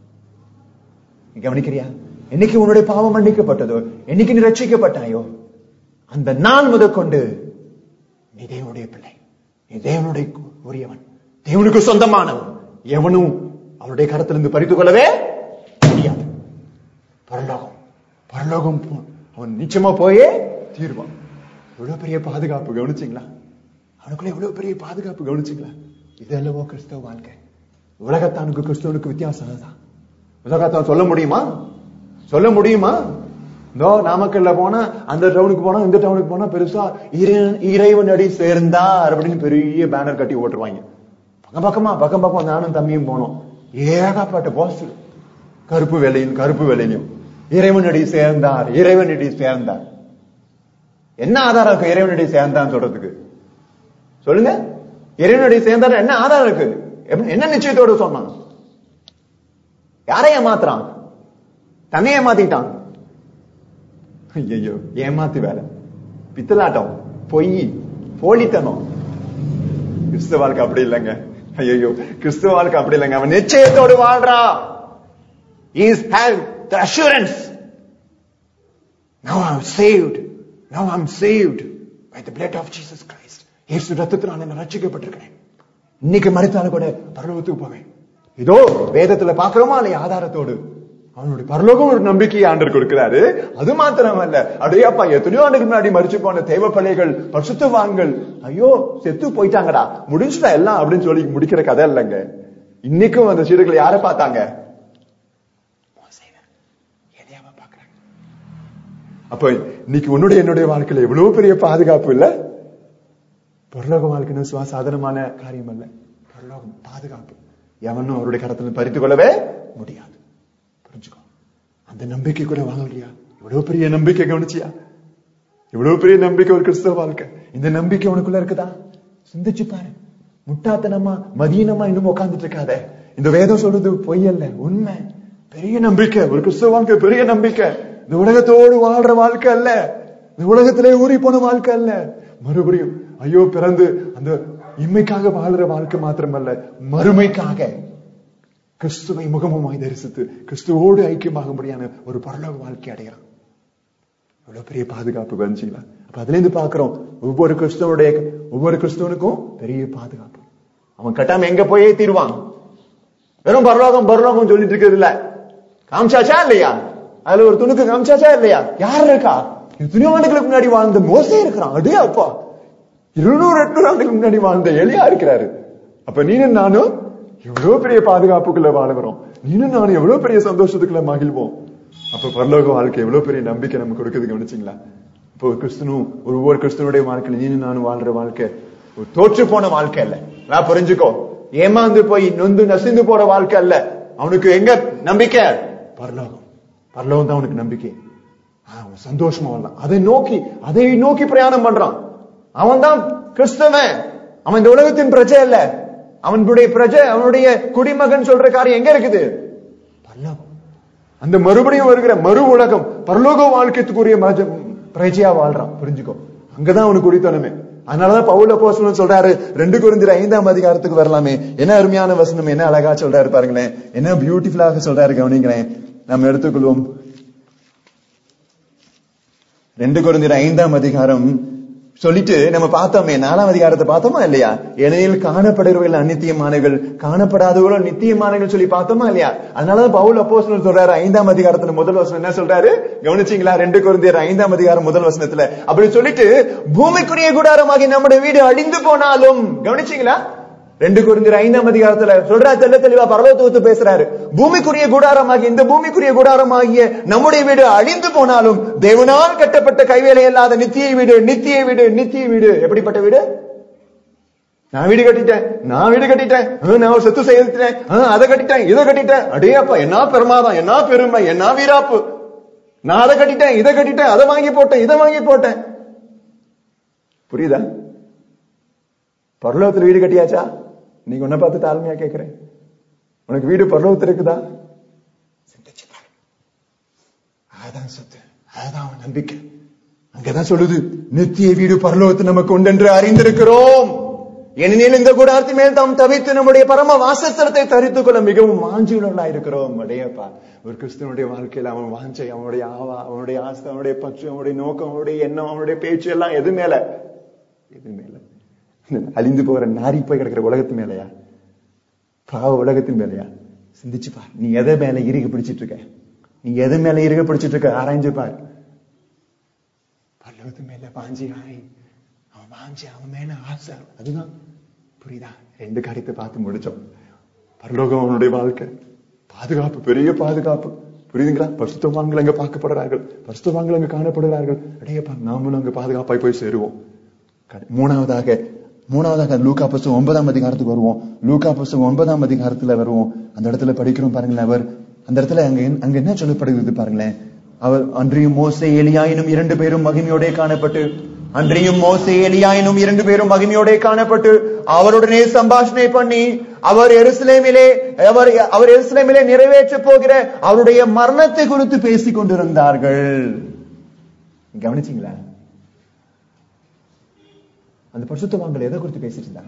நீ கவனிக்கிறியா என்னைக்கு உன்னுடைய பாவம் மன்னிக்கப்பட்டதோ என்னைக்கு நீ ரட்சிக்கப்பட்டாயோ அந்த நாள் முதற்கொண்டு நீ தேவனுடைய பிள்ளை நீ தேவனுடைய உரியவன் தேவனுக்கு சொந்தமானவன் எவனும் அவனுடைய கரத்திலிருந்து பறித்துக் கொள்ளவே முடியாது பரலோகம் பரலோகம் போ- அவன் நிச்சயமா போயே தீர்வான் எவ்வளவு பெரிய பாதுகாப்பு கவனிச்சீங்களா அவனுக்குள்ள எவ்வளவு பெரிய பாதுகாப்பு கவனிச்சீங்களா இது அல்லவோ கிறிஸ்தவ வாழ்க்கை உலகத்தானுக்கு கிறிஸ்தவனுக்கு வித்தியாசம் அதுதான் உலகத்தான் சொல்ல முடியுமா சொல்ல முடியுமா இதோ நாமக்கல்ல போனா அந்த டவுனுக்கு போனா இந்த டவுனுக்கு போனா பெருசா இறை- இறைவன் அடி சேர்ந்தார் அப்படின்னு பெரிய பேனர் கட்டி ஓட்டுருவாங்க பக்கம் பக்கமா பக்கம் பக்கம் நானும் தம்பியும் போனோம் ஏகப்பட்ட போஸ்டர் கருப்பு வெள்ளையும் கருப்பு வெள்ளையும் இறைவன் அடி சேர்ந்தார் இறைவன் அடி சேர்ந்தார் என்ன ஆதாரம் இருக்கு இறைவனடி சேர்ந்தான்னு சொல்றதுக்கு சொல்லுங்க இறைவனடி சேர்ந்தார் என்ன ஆதாரம் இருக்கு எப்படி- என்ன நிச்சயத்தோட சொன்னான் யாரை ஏமாத்துறான் தன்னை ஏமாத்திட்டான் ஐயோ ஏமாத்து வேலை பித்தலாட்டம் பொய் போலித்தனம் கிறிஸ்துவ வாழ்க்கை அப்படி இல்லைங்க ஐயோ கிறிஸ்துவ வாழ்க்கை அப்படி இல்லைங்க அவன் நிச்சயத்தோடு வாழ்றா is have the assurance Now I'm saved. Now I'm saved by the blood of Jesus Christ. இயேசு ரத்தத்தினால் நான் ரட்சிக்கப்பட்டிருக்கிறேன் இன்னைக்கு மறித்தாலும் கூட பரலோகத்துக்கு போவேன் இதோ வேதத்துல பாக்குறோமா இல்லையா ஆதாரத்தோடு அவனுடைய பரலோகம் ஒரு நம்பிக்கையை ஆண்டர் கொடுக்கிறாரு அது மாத்திரமல்ல அப்படியே அப்பா எத்தனையோ ஆண்டுக்கு முன்னாடி மறிச்சு போன தேவ பிள்ளைகள் பரிசுத்தவான்கள் ஐயோ செத்து போயிட்டாங்கடா முடிஞ்சுட்டா எல்லாம் அப்படின்னு சொல்லி முடிக்கிற கதை இல்லைங்க இன்னைக்கும் அந்த சீடுகளை யாரை பார்த்தாங்க மோசேவை. எலியாவை பார்க்கறாங்க அப்ப இன்னைக்கு உன்னுடைய என்னுடைய வாழ்க்கையில எவ்வளவு பெரிய பாதுகாப்பு இல்ல பரலோக வாழ்க்கைன்னு சுவா சாதாரணமான காரியம் அல்ல பரலோகம் பாதுகாப்பு எவனும் அவருடைய கரத்துல பறித்து கொள்ளவே முடியாது புரிஞ்சுக்கோ அந்த நம்பிக்கை கூட வாங்கலையா எவ்வளவு பெரிய நம்பிக்கை கவனிச்சியா எவ்வளவு பெரிய நம்பிக்கை ஒரு கிறிஸ்தவ வாழ்க்கை இந்த நம்பிக்கை உனக்குள்ள இருக்குதா சிந்திச்சு பாரு முட்டாத்தனமா மதியனமா இன்னும் உட்கார்ந்துட்டு இருக்காத இந்த வேதம் சொல்றது பொய் அல்ல உண்மை பெரிய நம்பிக்கை ஒரு கிறிஸ்தவ வாழ்க்கை பெரிய நம்பிக்கை இந்த உலகத்தோடு வாழ்ற வாழ்க்கை அல்ல இந்த உலகத்திலே ஊறி போன வாழ்க்கை அல்ல மறுபடியும் ஐயோ பிறந்து அந்த இம்மைக்காக வாழ்ற வாழ்க்கை மாத்திரமல்ல மறுமைக்காக கிறிஸ்துவை முகமுமாய் தரிசித்து கிறிஸ்துவோடு ஐக்கியமாகும்படியான ஒரு பரலோக வாழ்க்கை அடைகிறான் எவ்வளவு பெரிய பாதுகாப்பு வந்துச்சுங்களா அப்ப அதுல இருந்து பாக்குறோம் ஒவ்வொரு கிறிஸ்தவனுடைய ஒவ்வொரு கிறிஸ்தவனுக்கும் பெரிய பாதுகாப்பு அவன் கட்டாம எங்க போயே தீருவான் வெறும் பரலோகம் பரலோகம் சொல்லிட்டு இருக்கிறது இல்ல காமிச்சாச்சா இல்லையா அதுல ஒரு துணுக்கு காமிச்சாச்சா இல்லையா யார் இருக்கா எத்தனையோ ஆண்டுகளுக்கு முன்னாடி வாழ்ந்த மோசே இருக்கிறான் அடே அப்பா இருநூறு எட்நூறு ஆண்டுகளுக்கு முன்னாடி வாழ்ந்த எலியா இருக்கிறாரு அப்ப நீனும் நானும் எவ்வளவு பெரிய பாதுகாப்புக்குள்ள வாழுகிறோம் நீனும் நானும் எவ்வளவு பெரிய சந்தோஷத்துக்குள்ள மகிழ்வோம் அப்ப பரலோக வாழ்க்கை எவ்வளவு பெரிய நம்பிக்கை நமக்கு கொடுக்குது கவனிச்சிங்களா இப்போ ஒரு கிறிஸ்தனும் ஒரு ஒவ்வொரு கிறிஸ்தனுடைய வாழ்க்கையில நீனும் நானும் வாழ்ற வாழ்க்கை ஒரு தோற்று போன வாழ்க்கை அல்ல நான் புரிஞ்சுக்கோ ஏமாந்து போய் நொந்து நசிந்து போற வாழ்க்கை அல்ல அவனுக்கு எங்க நம்பிக்கை பரலோகம் பரலோகம் தான் அவனுக்கு நம்பிக்கை ஆ, அவன் சந்தோஷமா வரலாம் அதை நோக்கி அதை நோக்கி பிரயாணம் பண்றான் அவன் தான் கிறிஸ்தவன் அவன் இந்த உலகத்தின் பிரஜை இல்ல அவனுடைய பிரஜை அவனுடைய குடிமகன் சொல்ற காரியம் எங்க இருக்குது பரலோகம் அந்த மறுபடியும் வருகிற மறு உலகம் பரலோக வாழ்க்கைக்குரிய மஜ- பிரஜையா வாழ்றான் புரிஞ்சுக்கோ அங்கதான் அவனுக்கு குடித்தனமே அதனாலதான் பவுல போஸ்டல் சொல்றாரு ரெண்டு குறிஞ்சிர ஐந்தாம் அதிகாரத்துக்கு வரலாமே என்ன அருமையான வசனம் என்ன அழகா சொல்றாரு பாருங்களேன் என்ன பியூட்டிஃபுல்லாக சொல்றாரு கவனிங்களேன் நம்ம எடுத்துக்கொள்வோம் ரெண்டு குருந்திர ஐந்தாம் அதிகாரம் சொல்லிட்டு நம்ம பார்த்தோமே நாலாம் அதிகாரத்தை பார்த்தோமா இல்லையா ஏனெனில் காணப்படுகிறவர்கள் அநித்தியமானவர்கள் காணப்படாதவர்கள் நித்தியமானவர்கள் சொல்லி பார்த்தோமா இல்லையா அதனாலதான் பவுல் அப்போஸ்தலர் சொல்றாரு ஐந்தாம் அதிகாரத்துல முதல் வசனம் என்ன சொல்றாரு கவனிச்சீங்களா ரெண்டு குருந்தியர் ஐந்தாம் அதிகாரம் முதல் வசனத்துல அப்படி சொல்லிட்டு பூமிக்குரிய கூடாரமாகி நம்முடைய வீடு அழிந்து போனாலும் கவனிச்சீங்களா ரெண்டு குருந்தியர் ஐந்தாம் அதிகாரத்துல சொல்றா தெல்ல தெளிவா பரலோகத்தை பேசுறாரு பூமிக்குரிய கூடாரமாகி இந்த பூமிக்குரிய கூடாரமாகிய நம்முடைய வீடு அழிந்து போனாலும் தேவனால் கட்டப்பட்ட கைவேலை இல்லாத நித்திய வீடு நித்திய வீடு நித்திய வீடு எப்படிப்பட்ட வீடு நான் வீடு கட்டிட்டேன் நான் வீடு கட்டிட்டேன் ஆ, நான் ஒரு சொத்து செய்துட்டேன் ஆ, அதை கட்டிட்டேன் இதை கட்டிட்டேன் அடே அப்பா என்ன பெருமாதம் என்ன பெருமை என்ன வீராப்பு நான் அதை கட்டிட்டேன் இதை கட்டிட்டேன் அதை வாங்கி போட்டேன் இதை வாங்கி போட்டேன் புரியுதா பரலோகத்துல வீடு கட்டியாச்சா நீங்க உன்னை பார்த்து தாழ்மையா கேட்கிறேன் உனக்கு வீடு பரலோகத்துல இருக்குதா சிந்திச்சு பாரு அதான் சொத்து அதான் அவன் நம்பிக்கை அங்கதான் சொல்லுது நித்திய வீடு பரலோகத்தை நமக்கு உண்டென்று அறிந்திருக்கிறோம் ஏனெனில் இந்த கூடாரத்தின் மேல் தாம் தவித்து நம்முடைய பரம வாசஸ்தலத்தை தரித்துக் கொள்ள மிகவும் வாஞ்சியுள்ளவர்களா இருக்கிறோம் அடையப்பா ஒரு கிறிஸ்தவனுடைய வாழ்க்கையில அவன் வாஞ்சை அவனுடைய ஆவா அவனுடைய ஆசை அவனுடைய பற்று அவனுடைய நோக்கம் அவனுடைய எண்ணம் அவனுடைய பேச்சு எல்லாம் எது மேல எது மேல இந்த அழிந்து போகிற நாரி போய் கிடக்கிற உலகத்து மேலயா பாவ உலகத்தின் மேலயா சிந்திச்சு பார் நீ எதை மேல இறுக பிடிச்சிட்டு இருக்க நீ எது மேல இறுக பிடிச்சிட்டு இருக்க ஆராய்ஞ்சு பார் பல்லவத்து மேல பாஞ்சி ஆய் அவன் வாஞ்சி அவன் மேல ஆசை அதுதான் புரியுதா ரெண்டு காரியத்தை பார்த்து முடிச்சோம் பரலோகம் அவனுடைய வாழ்க்கை பாதுகாப்பு பெரிய பாதுகாப்பு புரியுதுங்களா பரிசுத்தவான்கள் அங்க பார்க்கப்படுறார்கள் பரிசுத்தவான்கள் அங்க காணப்படுகிறார்கள் அடையப்பா நாமளும் அங்க பாதுகாப்பாய் போய் சேருவோம் கட- மூணாவதாக மூணாவதாக லூக்கா புஸ்தகம் ஒன்பதாம் அதிகாரத்துக்கு வருவோம் லூக்கா புஸ்தகம் ஒன்பதாம் அதிகாரத்துல வருவோம் அந்த இடத்துல படிக்கிறோம் பாருங்களேன் அவர் அந்த இடத்துல அங்க என்ன- அங்க என்ன சொல்லப்படுகிறது பாருங்களேன் அவர் அன்றியும் மோசே எலியாயினும் இரண்டு பேரும் மகிமையோடே காணப்பட்டு அன்றியும் மோசே எலியாயினும் இரண்டு பேரும் மகிமையோடே காணப்பட்டு அவருடனே சம்பாஷணை பண்ணி அவர் எருசலேமிலே அவர் அவர் எருசலேமிலே நிறைவேற்ற போகிற அவருடைய மரணத்தை குறித்து பேசிக் கொண்டிருந்தார்கள் கவனிச்சீங்களா அந்த பரிசுத்தவான்கள் எதை குறித்து பேசிட்டு இருந்தாங்க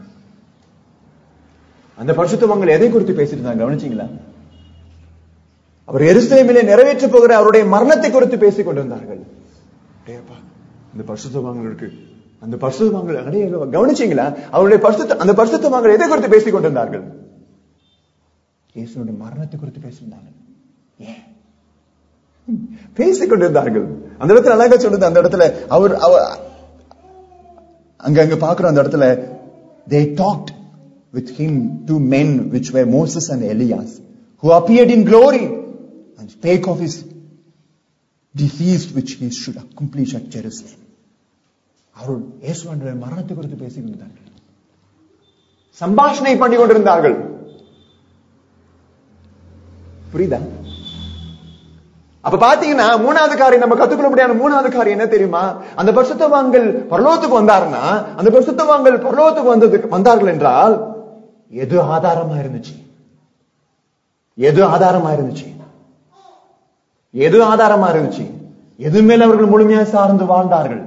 அந்த பரிசுத்தவான்கள் எதை குறித்து பேசிட்டு இருந்தாங்க கவனிச்சீங்களா அவர் எருசலேமிலே நிறைவேற்ற போகிற அவருடைய மரணத்தை குறித்து பேசிக் கொண்டிருந்தார்கள் அடேயப்பா, அந்த பரிசுத்தவான்களுக்கு அந்த பரிசுத்தவான்கள் அடைய கவனிச்சீங்களா அவருடைய பரிசுத்த அந்த பரிசுத்தவான்கள் எதை குறித்து பேசிக் கொண்டிருந்தார்கள் இயேசுனுடைய மரணத்தை குறித்து பேசியிருந்தாங்க ஏன் பேசிக் கொண்டிருந்தார்கள் அந்த இடத்துல அழகா சொல்லுது அந்த இடத்துல அவர் அவர் அங்க அங்க பாக்குறோம் அந்த இடத்துல they talked with him two men which were Moses and Elias who appeared in glory and spake of his disease which he should accomplish at Jerusalem அவர் இயேசுவனுடைய மரணத்தை குறித்து பேசிக் கொண்டிருந்தார்கள் சம்பாஷணை பண்ணி கொண்டிருந்தார்கள் புரியுதா அப்ப பாத்தீங்கன்னா மூணாவது காரியம் நம்ம கத்துக்கொள்ள முடியாத மூணாவது காரியம் என்ன தெரியுமா அந்த பரிசுத்தவான்கள் பரலோகத்துக்கு வந்தாருன்னா அந்த பரிசுத்தவான்கள் பரலோகத்துக்கு வந்ததுக்கு வந்தார்கள் என்றால் எது ஆதாரமா இருந்துச்சு எது ஆதாரமா இருந்துச்சு எது ஆதாரமா இருந்துச்சு எது மேல அவர்கள் முழுமையாய் சார்ந்து வாழ்ந்தார்கள்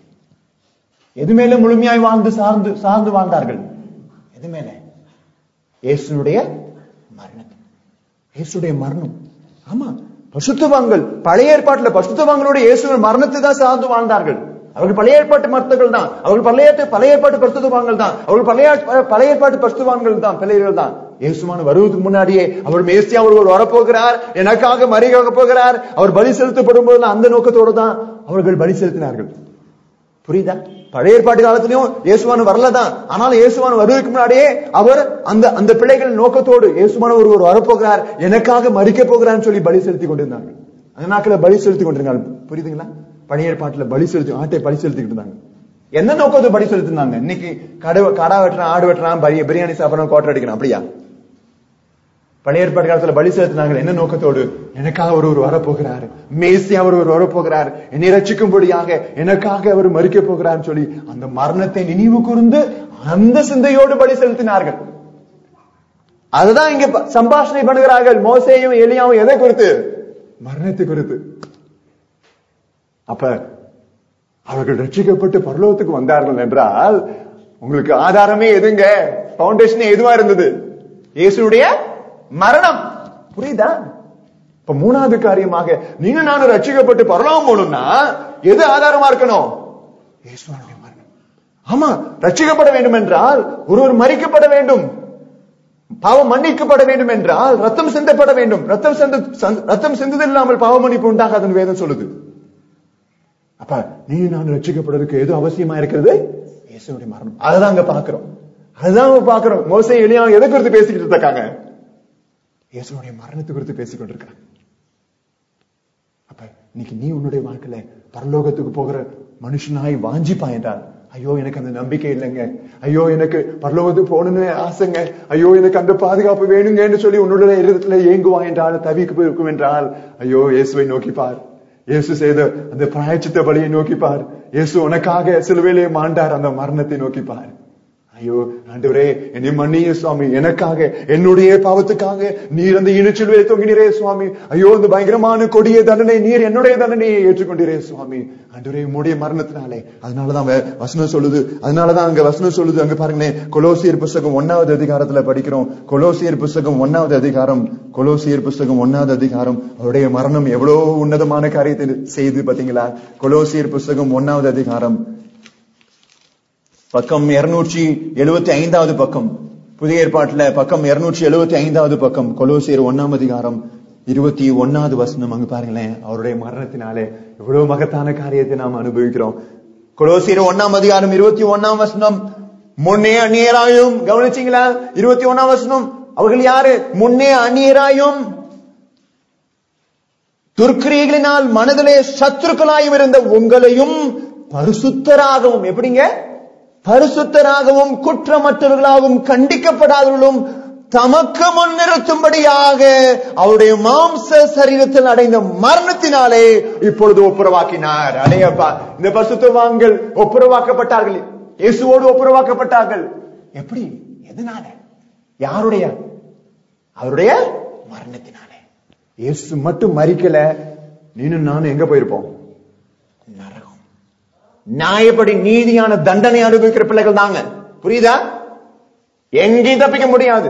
எது மேல முழுமையாய் வாழ்ந்து சார்ந்து சார்ந்து வாழ்ந்தார்கள் எது மேல இயேசுனுடைய மரணம் இயேசுடைய மரணம் ஆமா பசுத்தவான்கள் பழைய ஏற்பாட்டுல பசுத்தவான்களோட இயேசுவின் மரணத்தை தான் சார்ந்து வாழ்ந்தார்கள் அவர்கள் பழைய ஏற்பாட்டு மருத்துவர்கள் தான் அவர்கள் பழைய ஏற்பாட்டு- பழைய ஏற்பாட்டு பரிசுத்தவான்கள் தான் அவர்கள் பழைய பழைய ஏற்பாட்டு பரிசுத்தவான்கள் தான் பிள்ளைகள் தான் இயேசுமான வருவதற்கு முன்னாடியே அவர் மேசியா ஒருவர் வரப்போகிறார் எனக்காக மறியாக போகிறார் அவர் பலி செலுத்தப்படும் போது அந்த நோக்கத்தோடு தான் அவர்கள் பலி செலுத்தினார்கள் புரியுதா பழைய ஏற்பாட்டு காலத்திலயும் இயேசுவான வரலதான் ஆனாலும் இயேசுவான வருவதற்கு முன்னாடியே அவர் அந்த அந்த பிள்ளைகள் நோக்கத்தோடு இயேசுவான ஒருவர் வரப்போகிறார் எனக்காக மறிக்க போகிறார்னு சொல்லி பலி செலுத்தி கொண்டிருந்தார்கள் அந்த நாட்கள பலி செலுத்தி கொண்டிருந்தாங்க புரியுதுங்களா பழைய ஏற்பாட்டுல பலி செலுத்தி ஆட்டை பலி செலுத்திக்கிட்டு இருந்தாங்க என்ன நோக்கத்தை பலி செலுத்தினாங்க இன்னைக்கு கடை கடா வெட்டுறான் ஆடு வெட்டுறான் பரி- பிரியாணி சாப்பிடணும் கோட்டை அடிக்கணும் அப்படியா பழைய ஏற்பாடு காலத்துல பலி செலுத்தினாங்க என்ன நோக்கத்தோடு எனக்காக ஒருவர் வரப்போகிறார் மேசியா ஒருவர் வரப்போகிறார் என்னை ரட்சிக்கும்படியாக எனக்காக அவர் மறிக்க போகிறார்னு சொல்லி அந்த மரணத்தை நினைவு கூர்ந்து அந்த சிந்தையோடு பலி செலுத்தினார்கள் அதுதான் இங்க ப- சம்பாஷணை பண்ணுகிறார்கள் மோசேயும் எலியாவும் எதை குறித்து மரணத்தை குறித்து அப்ப அவர்கள் ரட்சிக்கப்பட்டு பரலோகத்துக்கு வந்தார்கள் என்றால் உங்களுக்கு ஆதாரமே எதுங்க பவுண்டேஷன் எதுவா இருந்தது இயேசுடைய மரணம் புரியுதா இப்ப மூணாவது காரியமாக நீங்க நானும் ரட்சிக்கப்பட்டு பரலோகம் போகணும்னா எது ஆதாரமா இருக்கணும் இயேசுவனுடைய மரணம் ஆமா ரட்சிக்கப்பட வேண்டும் என்றால் ஒருவர் மறிக்கப்பட வேண்டும் பாவம் மன்னிக்கப்பட வேண்டும் என்றால் ரத்தம் சிந்தப்பட வேண்டும் ரத்தம் சிந்த சந்- ரத்தம் சிந்தது இல்லாமல் பாவ மன்னிப்பு உண்டாகாதுன்னு வேதம் சொல்லுது அப்ப நீ நான் ரட்சிக்கப்படுறதுக்கு எது அவசியமா இருக்கிறது இயேசுடைய மரணம் அதுதான் அங்க பாக்குறோம் அதுதான் அங்க பாக்குறோம் மோசே எலியா எதை குறித்து பேசிக்கிட்டு இருக்காங்க இயேசுடைய மரணத்தை குறித்து பேசிக் கொண்டிருக்காங்க அப்ப இன்னைக்கு நீ உன்னுடைய வாழ்க்கையில பரலோகத்துக்கு போகிற மனுஷனாய் வாஞ்சிப்பா என்றால் ஐயோ எனக்கு அந்த நம்பிக்கை இல்லைங்க ஐயோ எனக்கு பரலோகத்துக்கு போகணும்னு ஆசைங்க ஐயோ எனக்கு அந்த பாதுகாப்பு வேணுங்கன்னு சொல்லி உன்னுடைய இடத்துல ஏங்குவான் என்றால் தவிக்கு இருக்கும் என்றால் ஐயோ இயேசுவை நோக்கி பார் இயேசு செய்த அந்த பிராயச்சித்த பலியை நோக்கி பார் இயேசு உனக்காக சிலுவையிலே மாண்டார் அந்த மரணத்தை நோக்கி பார் ஐயோ ஆண்டவரே என்னை மன்னிய சுவாமி எனக்காக என்னுடைய பாவத்துக்காக நீர் அந்த இனிச்சிலுவை தொங்கினீரே சுவாமி ஐயோ இந்த பயங்கரமான கொடிய தண்டனை நீர் என்னுடைய தண்டனையை ஏற்றுக்கொண்டீரே சுவாமி ஆண்டவரே உம்முடைய மரணத்தினாலே அதனாலதான் வ- வசனம் சொல்லுது அதனாலதான் அங்க வசனம் சொல்லுது அங்க பாருங்களேன் கொலோசியர் புஸ்தகம் ஒன்னாவது அதிகாரத்துல படிக்கிறோம் கொலோசியர் புஸ்தகம் ஒன்னாவது அதிகாரம் கொலோசியர் புஸ்தகம் ஒன்னாவது அதிகாரம் அவருடைய மரணம் எவ்வளவு உன்னதமான காரியத்தை செய்து பாத்தீங்களா கொலோசியர் புஸ்தகம் ஒன்னாவது அதிகாரம் பக்கம் இருநூற்றி எழுபத்தி ஐந்தாவது பக்கம் புதிய ஏற்பாட்டுல பக்கம் இருநூற்றி எழுபத்தி ஐந்தாவது பக்கம் கொலோசியர் ஒன்னாம் அதிகாரம் இருபத்தி ஒன்னாவது வசனம் அங்க பாருங்களேன் அவருடைய மரணத்தினாலே எவ்வளவு மகத்தான காரியத்தை நாம் அனுபவிக்கிறோம் கொலோசியர் ஒன்னாம் அதிகாரம் இருபத்தி ஒன்னாம் வசனம் முன்னே அந்நியராயும் கவனிச்சீங்களா இருபத்தி ஒன்னாம் வசனம் அவர்கள் யாரு முன்னே அந்நியராயும் துர்க்கிரியைகளினால் மனதிலே சத்துருக்களாயும் இருந்த உங்களையும் பரிசுத்தராகவும் எப்படிங்க பரிசுத்தராகவும் குற்றமற்றவர்களாகவும் கண்டிக்கப்படாதவர்களும் தமக்கு முன்னிறுத்தும்படியாக அவருடைய மாம்ச சரீரத்தில் அடைந்த மரணத்தினாலே இப்பொழுது ஒப்புரவாக்கினார் அடையப்பா இந்த பரிசுத்தவான்கள் ஒப்புரவாக்கப்பட்டார்கள் இயேசுவோடு ஒப்புரவாக்கப்பட்டார்கள் எப்படி எதனால யாருடைய அவருடைய மரணத்தினாலே இயேசு மட்டும் மறிக்கல நீனும் நானும் எங்க போயிருப்போம் நரகம் நியாயப்படி நீதியான தண்டனை அனுபவிக்கிற பிள்ளைகள் தாங்க புரியுதா எங்கேயும் தப்பிக்க முடியாது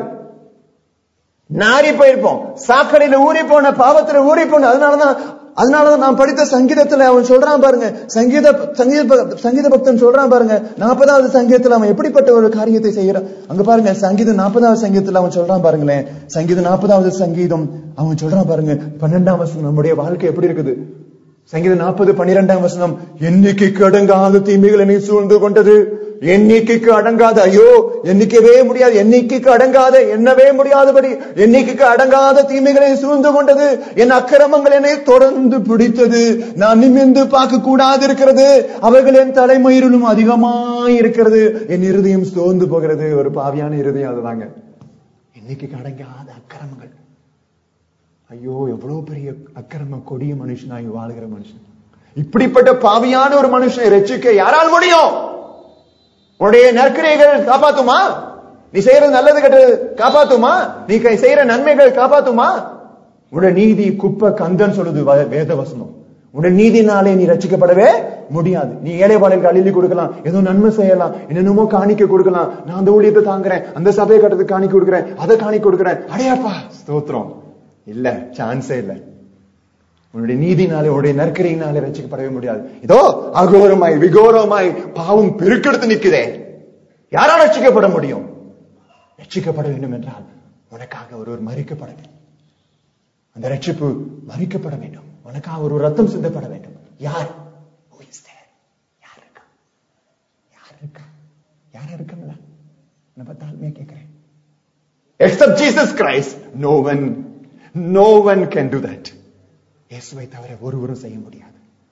நாரி போயிருப்போம் சாக்கடையில ஊறி போன பாவத்துல ஊறி போன அதனாலதான் அதனாலதான் நான் படித்த சங்கீதத்துல அவன் சொல்றான் பாருங்க சங்கீத சங்கீத ப- சங்கீத பக்தன் சொல்றான் பாருங்க நாற்பதாவது சங்கீதத்துல அவன் எப்படிப்பட்ட ஒரு காரியத்தை செய்யறான் அங்க பாருங்க சங்கீதம் நாற்பதாவது சங்கீதத்துல அவன் சொல்றான் பாருங்களேன் சங்கீதம் நாற்பதாவது சங்கீதம் அவன் சொல்றான் பாருங்க பன்னெண்டாம் வசனம் நம்முடைய வாழ்க்கை எப்படி இருக்குது சங்கீதம் நாற்பது பன்னிரெண்டாம் வசனம் எண்ணிக்கைக்கு அடங்காத தீமைகள் என்னை சூழ்ந்து கொண்டது எண்ணிக்கைக்கு அடங்காத ஐயோ எண்ணிக்கவே முடியாது எண்ணிக்கைக்கு அடங்காத எண்ணவே முடியாதபடி எண்ணிக்கைக்கு அடங்காத தீமைகளை சூழ்ந்து கொண்டது என் அக்கிரமங்கள் என்னை தொடர்ந்து பிடித்தது நான் நிமிர்ந்து பார்க்க கூடாது இருக்கிறது அவைகள் என் தலைமயிரிலும் அதிகமாய் இருக்கிறது என் இருதயம் சோர்ந்து போகிறது ஒரு பாவியான இருதயம் அதுதாங்க எண்ணிக்கைக்கு அடங்காத அக்கிரமங்கள் ஐயோ எவ்வளவு பெரிய அக்கிரம கொடிய மனுஷனாய் வாழ்கிற மனுஷன் இப்படிப்பட்ட பாவியான ஒரு மனுஷனை ரட்சிக்க யாரால் முடியும் உன்னுடைய நற்கிரைகள் காப்பாத்துமா நீ செய்யற நல்லது கெட்டது காப்பாத்துமா நீ கை- செய்யற நன்மைகள் காப்பாத்துமா உன்னுடைய நீதி குப்பை கந்தன் சொல்லுது வ- வேத வசனம் உன்னுடைய நீதினாலே நீ ரட்சிக்கப்படவே முடியாது நீ ஏழை பாடலுக்கு அள்ளி கொடுக்கலாம் ஏதோ நன்மை செய்யலாம் என்னென்னமோ காணிக்க கொடுக்கலாம் நான் அந்த ஊழியத்தை தாங்குறேன் அந்த சபையை கட்டத்துக்கு காணிக்க கொடுக்குறேன் அதை காணிக்க கொடுக்குறேன் அடையாப்பா ஸ்தோத்திரம் இல்ல சான்ஸே இல்ல உன்னுடைய நீதினாலே உன்னுடைய நற்கரையினாலே ரசிக்கப்படவே முடியாது இதோ அகோரமாய் விகோரமாய் பாவம் பெருக்கெடுத்து நிக்குதே யாரால் ரட்சிக்கப்பட முடியும் ரட்சிக்கப்பட வேண்டும் என்றால் உனக்காக ஒருவர் மறிக்கப்பட வேண்டும் அந்த ரட்சிப்பு மறிக்கப்பட வேண்டும் உனக்காக ஒரு ரத்தம் சிந்தப்பட வேண்டும் யார் Who is there? யார் இருக்கா யார் இருக்கா யார் இருக்காங்களா நம்ம தாழ்மையா கேட்கிறேன் except Jesus Christ, no one, no one can do that. இயேசுவை தவிர ஒருவரும் செய்ய முடியாது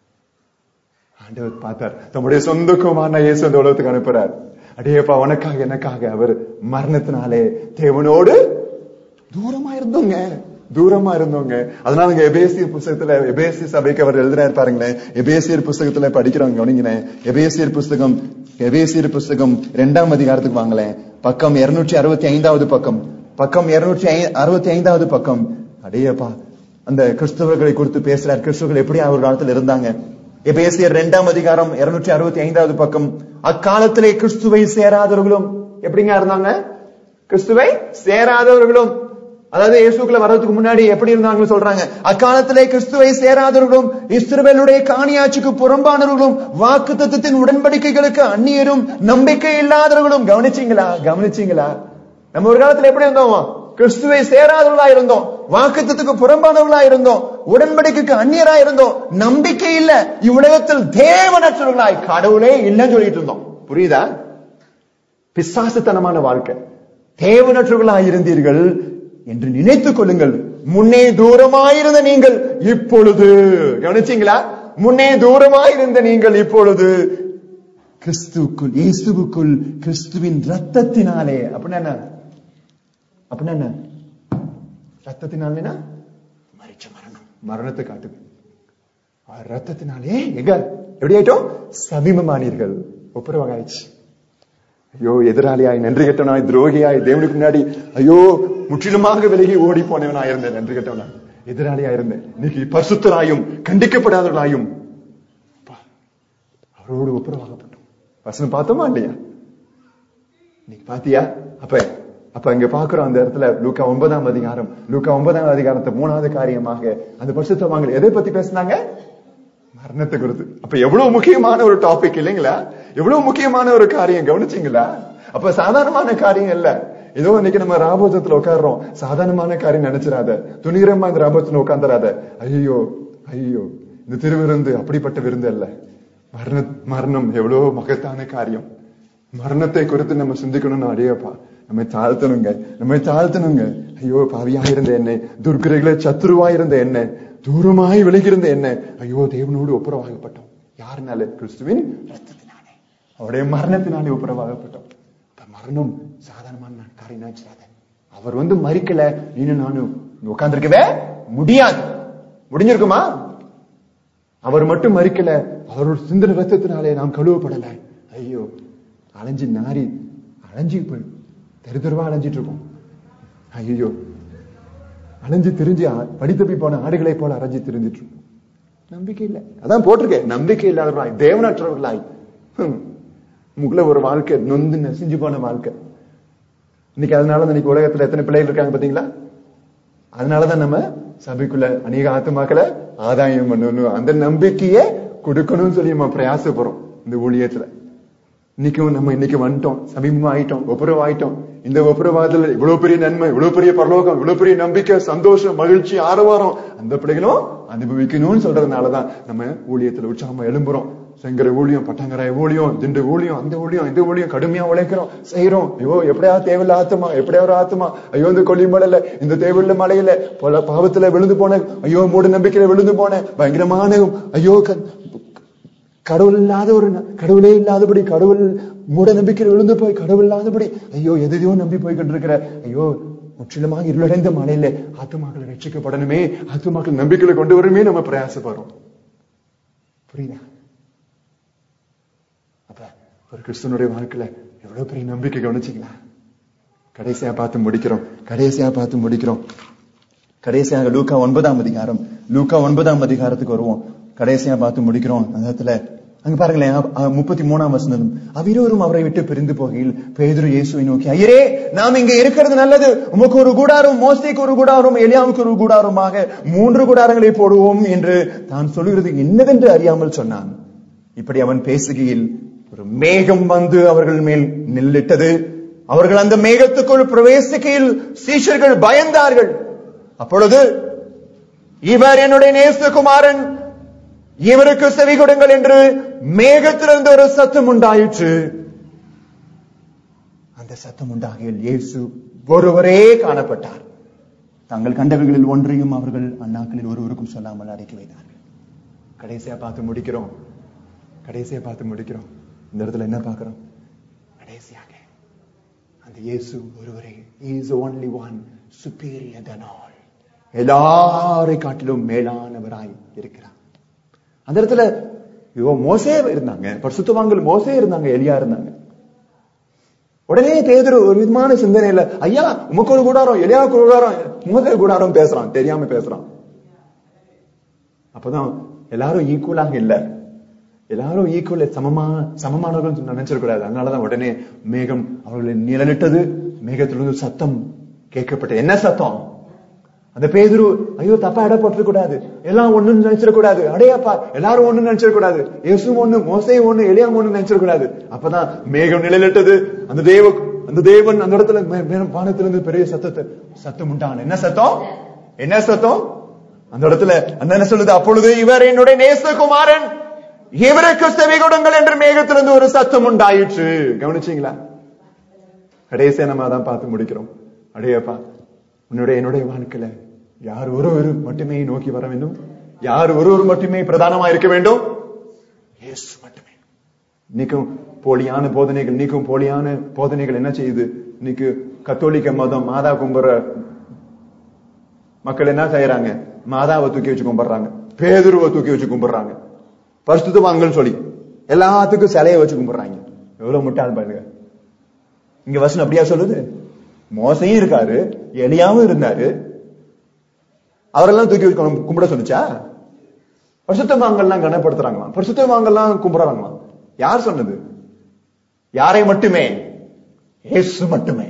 ஆண்டவர் பார்த்தார் தம்முடைய சொந்த குமாரனா இயேசு அந்த உலகத்துக்கு அனுப்புறார் அடேப்பா உனக்காக எனக்காக அவர் மரணத்தினாலே தேவனோடு தூரமா இருந்தோங்க தூரமா இருந்தோங்க அதனால இங்க எபேசியர் புஸ்தகத்துல எபேசிய சபைக்கு அவர் எழுதுறாரு பாருங்களேன் எபேசியர் புஸ்தகத்துல படிக்கிறோம் கவனிங்களேன் எபேசியர் புஸ்தகம் எபேசியர் புஸ்தகம் இரண்டாம் அதிகாரத்துக்கு வாங்களேன் பக்கம் இருநூற்றி அறுபத்தி ஐந்தாவது பக்கம் பக்கம் இருநூற்றி அறுபத்தி ஐந்தாவது பக்கம் அடேயப்பா அந்த கிறிஸ்தவர்களை குறித்து பேசுறார் கிறிஸ்தவர்கள் எப்படி அவர் காலத்துல இருந்தாங்க எபேசியர் இரண்டாம் அதிகாரம் இருநூற்றி அறுபத்தி ஐந்தாவது பக்கம் அக்காலத்திலே கிறிஸ்துவை சேராதவர்களும் எப்படிங்க இருந்தாங்க கிறிஸ்துவை சேராதவர்களும் அதாவது இயேசுக்குள்ள வர்றதுக்கு முன்னாடி எப்படி இருந்தாங்கன்னு சொல்றாங்க அக்காலத்திலே கிறிஸ்துவை சேராதவர்களும் இஸ்ரவேலுடைய காணியாட்சிக்கு புறம்பானவர்களும் வாக்கு தத்துவத்தின் உடன்படிக்கைகளுக்கு அந்நியரும் நம்பிக்கை இல்லாதவர்களும் கவனிச்சீங்களா கவனிச்சீங்களா நம்ம ஒரு காலத்துல எப்படி இருந்தோம் கிறிஸ்துவை சேராதவர்களா இருந்தோம் வாக்குத்தத்துக்கு புறம்பானவர்களா இருந்தோம் உடன்படிக்கைக்கு அந்நியரா இருந்தோம் நம்பிக்கை இல்ல இவ்வுலகத்தில் தேவனற்றவர்களாய் கடவுளே இல்லைன்னு சொல்லிட்டு இருந்தோம் புரியுதா பிசாசுத்தனமான வாழ்க்கை தேவனற்றவர்களாய் இருந்தீர்கள் என்று நினைத்துக் கொள்ளுங்கள் முன்னே தூரமாயிருந்த நீங்கள் இப்பொழுது கவனிச்சீங்களா முன்னே தூரமாயிருந்த நீங்கள் இப்பொழுது கிறிஸ்துவுக்குள் இயேசுவுக்குள் கிறிஸ்துவின் ரத்தத்தினாலே அப்படின்னா என்ன அப்படின்னா என்ன ரத்தத்தினாலேனா மரிச்ச மரணம் மரணத்தை காட்டுது ஆ, ரத்தத்தினாலே எங்க எப்படி ஆயிட்டோம் சமீபமானீர்கள் ஒப்புரவாக ஆயிடுச்சு ஐயோ எதிராளியாய் நன்றி கெட்டவனாய் துரோகியாய் தேவனுக்கு முன்னாடி ஐயோ முற்றிலுமாக விலகி ஓடி போனவனாய் இருந்தேன் நன்றி கெட்டவனாய் எதிராளியா இருந்தேன் இன்னைக்கு பரிசுத்தராயும் கண்டிக்கப்படாதவர்களாயும் அப்பா, அவரோடு ஒப்புரவாகப்பட்டோம் வசனம் பார்த்தோமா இல்லையா இன்னைக்கு பாத்தியா அப்ப அப்ப இங்க பாக்குறோம் அந்த இடத்துல லூக்கா ஒன்பதாம் அதிகாரம் லூக்கா ஒன்பதாம் அதிகாரத்தை மூணாவது காரியமாக அந்த பரிசுத்தவான்கள் எதை பத்தி பேசினாங்க மரணத்தை குறித்து அப்ப எவ்வளவு முக்கியமான ஒரு டாபிக் இல்லைங்களா எவ்வளவு முக்கியமான ஒரு காரியம் கவனிச்சீங்களா அப்ப சாதாரணமான காரியம் இல்ல ஏதோ இன்னைக்கு நம்ம ராபோதத்துல உட்கார்றோம் சாதாரணமான காரியம் நினைச்சிடாத துணிகரமா இந்த ராபோதத்துல உட்கார்ந்துடாத ஐயோ ஐயோ இந்த திருவிருந்து அப்படிப்பட்ட விருந்து அல்ல மரண மரணம் எவ்வளவு மகத்தான காரியம் மரணத்தை குறித்து நம்ம சிந்திக்கணும்னு அடையப்பா நம்மை தாழ்த்தணுங்க நம்மை தாழ்த்தணுங்க ஐயோ பாவியா இருந்த என்ன துர்கிரைகளை சத்துருவா இருந்த என்ன தூரமாய் விலகியிருந்த என்ன ஐயோ தேவனோடு ஒப்புரவாகப்பட்டோம் யாருனால கிறிஸ்துவின் ரத்தத்தினாலே அவருடைய மரணத்தினாலே ஒப்புரவாகப்பட்டோம் இப்ப மரணம் சாதாரணமான காரியம் நினைச்சிடாத அவர் வந்து மறிக்கல நீனும் நானும் உட்கார்ந்திருக்கவே முடியாது முடிஞ்சிருக்குமா அவர் மட்டும் மறிக்கல அவரோட சிந்தன ரத்தத்தினாலே நாம் கழுவப்படல ஐயோ அலைஞ்சு நாரி அலைஞ்சு போய் தெரு தெருவா அலைஞ்சிட்டு இருக்கோம் ஐயோ அலைஞ்சு திரிஞ்சு ஆ- படித்தப்பி போன ஆடுகளை போல அரைஞ்சு திரிஞ்சிட்டு இருக்கோம் நம்பிக்கை இல்லை அதான் போட்டிருக்கேன் நம்பிக்கை இல்லாதவர்களாய் தேவனற்றவர்களாய் ஹம். உங்களுக்குள்ள ஒரு வாழ்க்கை நொந்து நெசிஞ்சு போன வாழ்க்கை இன்னைக்கு அதனால இன்னைக்கு உலகத்துல எத்தனை பிள்ளைகள் இருக்காங்க பாத்தீங்களா அதனாலதான் நம்ம சபைக்குள்ள அநேக ஆத்துமாக்களை ஆதாயம் பண்ணணும் அந்த நம்பிக்கையை கொடுக்கணும்னு சொல்லி நம்ம பிரயாசப்படுறோம் இந்த ஊழியத்துல இன்னைக்கும் நம்ம இன்னைக்கு வந்துட்டோம் சமீபமா ஆயிட்டோம் ஒப்புரவு ஆயிட்டோம் இந்த ஒப்புரவாதத்துல இவ்வளவு பெரிய நன்மை இவ்வளவு பெரிய பரலோகம் இவ்வளவு பெரிய நம்பிக்கை சந்தோஷம் மகிழ்ச்சி ஆரவாரம் அந்த பிள்ளைகளும் அனுபவிக்கணும்னு சொல்றதுனாலதான் நம்ம ஊழியத்துல உற்சாகமா எழும்புறோம் செங்கர ஊழியம் பட்டங்கராய ஊழியம் திண்டு ஊழியம் அந்த ஊழியம் இந்த ஊழியம் கடுமையா உழைக்கிறோம் செய்யறோம் ஐயோ எப்படியா தேவையில்ல ஆத்துமா எப்படியா ஒரு ஆத்துமா ஐயோ இந்த கொல்லிமலையில இந்த தேவையில்ல மலையில பல பாவத்துல விழுந்து போனேன் ஐயோ மூட நம்பிக்கையில விழுந்து போனேன் பயங்கரமான ஐயோ க- கடவுள் இல்லாத ஒரு ந- கடவுளே இல்லாதபடி கடவுள் மூட நம்பிக்கையில் விழுந்து போய் கடவுள் இல்லாதபடி ஐயோ எதையோ நம்பி போய் கொண்டிருக்கிற ஐயோ முற்றிலுமாக இருளடைந்த மலையில ஆத்துமாக்கள் ரட்சிக்கப்படணுமே ஆத்துமாக்கள் நம்பிக்கையில கொண்டு வரணுமே நம்ம பிரயாசப்படுறோம் புரியுதா அப்ப ஒரு கிறிஸ்தனுடைய வாழ்க்கையில எவ்வளவு பெரிய நம்பிக்கை கவனிச்சீங்களா கடைசியா பார்த்து முடிக்கிறோம் கடைசியா பார்த்து முடிக்கிறோம் கடைசியாக லூக்கா ஒன்பதாம் அதிகாரம் லூக்கா ஒன்பதாம் அதிகாரத்துக்கு வருவோம் கடைசியா பார்த்து முடிக்கிறோம் அந்த இடத்துல அங்க பாருங்களேன் அ- அ- முப்பத்தி மூணாம் வசனம் அவ்விருவரும் அவரை விட்டு பிரிந்து போகையில் பேதுரு இயேசுவை நோக்கி ஐயரே நாம் இங்க இருக்கிறது நல்லது உமக்கு ஒரு கூடாரம் மோசைக்கு ஒரு கூடாரம் எலியாவுக்கு ஒரு கூடாரமாக மூன்று கூடாரங்களை போடுவோம் என்று தான் சொல்லுகிறது என்னவென்று அறியாமல் சொன்னான் இப்படி அவன் பேசுகையில் ஒரு மேகம் வந்து அவர்கள் மேல் நில்லிட்டது அவர்கள் அந்த மேகத்துக்குள் பிரவேசிக்கையில் சீஷர்கள் பயந்தார்கள் அப்பொழுது இவர் என்னுடைய நேசகுமாரன் இவருக்கு செவி கொடுங்கள் என்று மேகத்திலிருந்து ஒரு சத்தம் உண்டாயிற்று அந்த சத்தம் உண்டாகையில் இயேசு ஒருவரே காணப்பட்டார் தாங்கள் கண்டவைகளில் ஒன்றையும் அவர்கள் அண்ணாக்களில் ஒருவருக்கும் சொல்லாமல் அடக்கி வைத்தார்கள் கடைசியா பார்த்து முடிக்கிறோம் கடைசியா பார்த்து முடிக்கிறோம் இந்த இடத்துல என்ன பார்க்கிறோம் கடைசியாக அந்த இயேசு ஒருவரே is only one superior than all எல்லாரை காட்டிலும் மேலானவராய் இருக்கிறார் அந்த இடத்துல ஐயோ மோசே இருந்தாங்க பரிசுத்தவான்கள் மோசே இருந்தாங்க எலியா இருந்தாங்க உடனே பேதுரு ஒரு விதமான சிந்தனையில ஐயா உமக்கு ஒரு கூடாரம் எலியாவுக்கு ஒரு கூடாரம் மோசே கூடாரம் பேசுறான் தெரியாம பேசுறான் அப்பதான் எல்லாரும் ஈக்குவலாக இல்ல எல்லாரும் ஈக்குவல் சமமா சமமானவர்கள் நினைச்சிடக்கூடாது அதனாலதான் உடனே மேகம் அவர்களை நிழலிட்டது மேகத்திலிருந்து சத்தம் கேட்கப்பட்டது என்ன சத்தம் அந்த பேதுரு ஐயோ தப்பா இட போட்டுக்கூடாது எல்லாம் ஒண்ணுன்னு நினைச்சிடக்கூடாது அடையாப்பா எல்லாரும் ஒண்ணு நினைச்சிடக்கூடாது இயேசு ஒண்ணு மோசை ஒண்ணு எளியா ஒண்ணு நினைச்சிடக்கூடாது அப்பதான் மேகம் நிழலிட்டது அந்த தேவ அந்த தேவன் அந்த இடத்துல மே- மே- வானத்திலிருந்து பெரிய சத்தத்தை சத்தம் உண்டான என்ன சத்தம் என்ன சத்தம் அந்த இடத்துல அந்த என்ன சொல்லுது அப்பொழுது இவர் என்னுடைய நேசகுமாரன் இவருக்கு செவி கொடுங்கள் என்று மேகத்திலிருந்து ஒரு சத்தம் உண்டாயிற்று கவனிச்சீங்களா கடைசியா நம்ம அதான் பார்த்து முடிக்கிறோம் அடையப்பா உன்னுடைய என்னுடைய வாழ்க்கையில யார் ஒருவர் மட்டுமே நோக்கி வர வேண்டும் யார் ஒருவர் மட்டுமே பிரதானமா இருக்க வேண்டும் இயேசு மட்டுமே இன்னைக்கும் போலியான போதனைகள் இன்னைக்கும் போலியான போதனைகள் என்ன செய்யுது இன்னைக்கு கத்தோலிக்க மதம் மாதா கும்புற மக்கள் என்ன செய்யறாங்க மாதாவை தூக்கி வச்சு கும்பிடுறாங்க பேதுருவை தூக்கி வச்சு கும்பிடுறாங்க பரிசுத்தவான்கள் சொல்லி எல்லாத்துக்கும் சிலையை வச்சு கும்பிடுறாங்க எவ்வளவு முட்டாள் பாருங்க இங்க வசனம் அப்படியா சொல்லுது மோசையும் இருக்காரு எலியாவும் இருந்தாரு அவரெல்லாம் தூக்கி வச்சு கும்- கும்பிட சொல்லுச்சா பரிசுத்தவான்கள்லாம் கனப்படுத்துறாங்களாம் பரிசுத்தவான்கள்லாம் கும்பிடுறாங்களாம் யார் சொன்னது யாரை மட்டுமே இயேசு மட்டுமே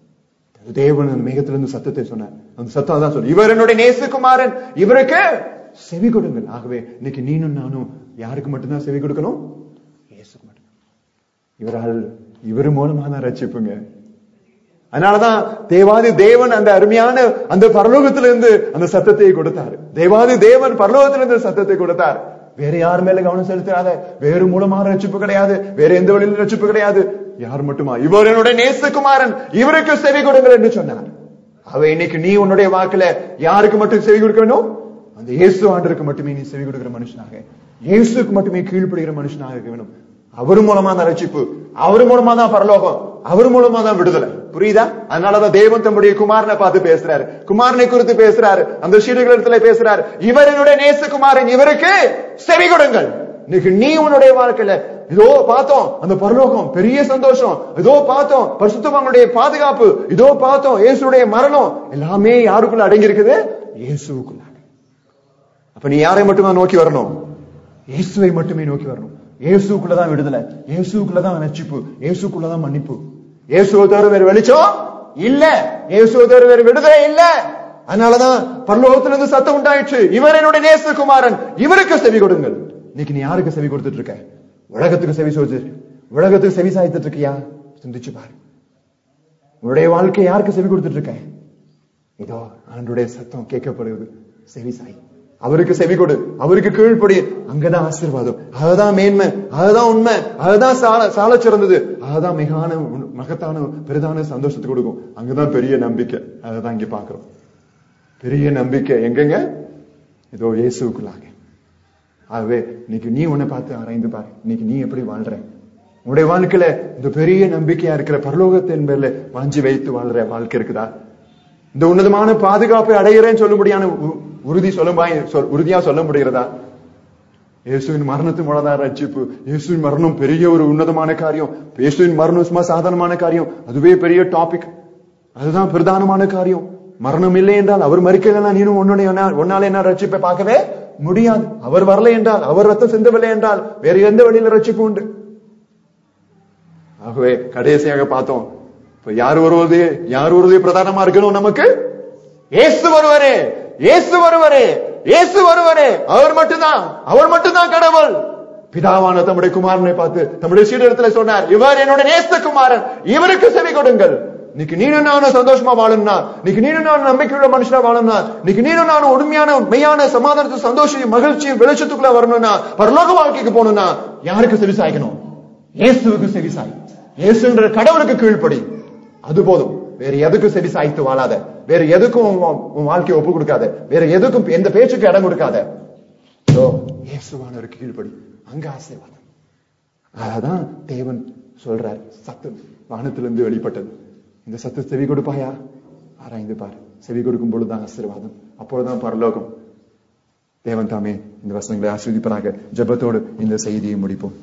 தேவன் அந்த மேகத்திலிருந்து சத்தத்தை சொன்னார் அந்த சத்தம் தான் சொல்லு இவர் என்னுடைய நேசுகுமாரன் இவருக்கு செவி கொடுங்கள் ஆகவே இன்னைக்கு நீனும் நானும் யாருக்கு மட்டும்தான் செவி கொடுக்கணும் இயேசுக்கு மட்டும் இவரால் இவர் மூலமா தான் ரட்சிப்புங்க அதனாலதான் தேவாதி தேவன் அந்த அருமையான அந்த பரலோகத்திலிருந்து அந்த சத்தத்தை கொடுத்தார் தேவாதி தேவன் பரலோகத்திலிருந்து சத்தத்தை கொடுத்தார் வேற யார் மேல கவனம் செலுத்தாத வேறு மூலமான ரட்சிப்பு கிடையாது வேற எந்த வழியிலும் ரட்சிப்பு கிடையாது யார் மட்டுமா இவர் என்னுடைய நேசகுமாரன் இவருக்கு செவி கொடுங்கள் என்று சொன்னார் அவ இன்னைக்கு நீ உன்னுடைய வாக்குல யாருக்கு மட்டும் செவி கொடுக்க வேண்டும் அந்த இயேசு ஆண்டருக்கு மட்டுமே நீ செவி கொடுக்கிற மனுஷனாக இயேசுக்கு மட்டுமே கீழ்ப்படுகிற மனுஷனாக இருக்க வேண்டும் அவர் மூலமா தான் ரட்சிப்பு அவர் மூலமா தான் பரலோகம் அவர் மூலமா தான் விடுதலை புரியுதா அதனாலதான் தேவன் தம்முடைய குமாரனை பார்த்து பேசுறாரு குமாரனை குறித்து பேசுறாரு அந்த சீடர்களிடத்துல பேசுறாரு இவர் என்னுடைய நேசகுமாரன் இவருக்கு செவி கொடுங்கள் இன்னைக்கு நீ உன்னுடைய வாழ்க்கையில இதோ பார்த்தோம் அந்த பரலோகம் பெரிய சந்தோஷம் இதோ பார்த்தோம் பரிசுத்தவானுடைய பாதுகாப்பு இதோ பார்த்தோம் இயேசுடைய மரணம் எல்லாமே யாருக்குள்ள அடங்கி இருக்குது இயேசுக்குள்ளாக அப்ப நீ யாரை மட்டுமா நோக்கி வரணும் இயேசுவை மட்டுமே நோக்கி வரணும் இயேசுக்குள்ளதான் விடுதலை இயேசுக்குள்ளதான் ரட்சிப்பு இயேசுக்குள்ளதான் மன்னிப்பு இயேசுவை தவிர வேற வெளிச்சம் இல்ல இயேசுவை தவிர வேற விடுதலை இல்ல அதனாலதான் பரலோகத்திலிருந்து சத்தம் உண்டாயிற்று இவர் என்னுடைய நேசகுமாரன் இவருக்கு செவி கொடுங்கள் இன்னைக்கு நீ யாருக்கு செவி கொடுத்துட்டு இருக்க உலகத்துக்கு செவி சொல்லிட்டு உலகத்துக்கு செவி சாய்த்துட்டு இருக்கியா சிந்திச்சு பாரு உன்னுடைய வாழ்க்கை யாருக்கு செவி கொடுத்துட்டு இருக்க இதோ ஆண்டுடைய சத்தம் கேட்கப்படுவது செவி சாய் அவருக்கு செவி கொடு அவருக்கு கீழ்ப்படி அங்கதான் ஆசீர்வாதம் அதுதான் மேன்மை அதுதான் உண்மை அதுதான் சால சால சிறந்தது அதுதான் மிகான உண்- மகத்தான பெரிதான சந்தோஷத்தை கொடுக்கும் அங்கதான் பெரிய நம்பிக்கை அதுதான் இங்க பாக்குறோம் பெரிய நம்பிக்கை எங்கெங்க இதோ இயேசுக்குள்ளாக ஆகவே இன்னைக்கு நீ உன்னை பார்த்து ஆராய்ந்து பாரு இன்னைக்கு நீ எப்படி வாழ்ற உன்னுடைய வாழ்க்கையில இந்த பெரிய நம்பிக்கையா இருக்கிற பரலோகத்தின் மேல வாஞ்சி வைத்து வாழ்ற வாழ்க்கை இருக்குதா இந்த உன்னதமான பாதுகாப்பை அடைகிறேன்னு சொல்லும்படியான உ- உறுதி சொல்ல உறுதியா சொல்ல முடிகிறதா இயேசுவின் மரணத்து மூலதான் ரட்சிப்பு இயேசுவின் மரணம் பெரிய ஒரு உன்னதமான காரியம் இயேசுவின் மரணம் சும்மா சாதாரணமான காரியம் அதுவே பெரிய டாபிக் அதுதான் பிரதானமான காரியம் மரணம் இல்லை என்றால் அவர் மறிக்கலைன்னா நீனும் உன்னுடைய ஒன்னால என்ன ரட்சிப்பை பார்க்கவே முடியாது அவர் வரலை என்றால் அவர் ரத்தம் சிந்தவில்லை என்றால் வேற எந்த வழியில ரட்சிப்பு உண்டு ஆகவே கடைசியாக பார்த்தோம் இப்ப யார் வருவது யார் வருவது பிரதானமா இருக்கணும் நமக்கு இயேசு வருவரே இயேசு வருவரே இயேசு வருவரே அவர் மட்டும்தான் அவர் மட்டும்தான் கடவுள் பிதாவான தம்முடைய குமாரனை பார்த்து தம்முடைய சீடத்துல சொன்னார் இவர் என்னோட நேச குமாரன் இவருக்கு செவி கொடுங்கள் இன்னைக்கு நீனும் நானும் சந்தோஷமா வாழணும்னா இன்னைக்கு நீனும் நானும் நம்பிக்கையுள்ள மனுஷனா வாழணும்னா இன்னைக்கு நீனும் நானும் உண்மையான மெய்யான சமாதானத்தை சந்தோஷம் மகிழ்ச்சியும் வெளிச்சத்துக்குள்ள வரணும்னா பரலோக வாழ்க்கைக்கு போகணும்னா யாருக்கு செவி சாய்க்கணும் இயேசுவுக்கு செவி சாய் இயேசுன்ற கடவுளுக்கு கீழ்ப்படி அது போதும் வேற எதுக்கும் செவி சாய்த்து வாழாத வேற எதுக்கும் உன் உன் வாழ்க்கையை ஒப்பு கொடுக்காத வேற எதுக்கும் எந்த பேச்சுக்கு இடம் கொடுக்காத இதோ இயேசுவானவருக்கு கீழ்ப்படி அங்க ஆசீர்வாதம் அதான் தேவன் சொல்றார் சத்தம் வானத்திலிருந்து வெளிப்பட்டது இந்த சத்து செவி கொடுப்பாயா ஆராய்ந்து பாரு செவி கொடுக்கும் பொழுதுதான் ஆசீர்வாதம் அப்பொழுதுதான் பரலோகம் தேவன் தாமே இந்த வசனங்களை ஆஸ்வதிப்பதாக ஜெபத்தோடு இந்த செய்தியை முடிப்போம்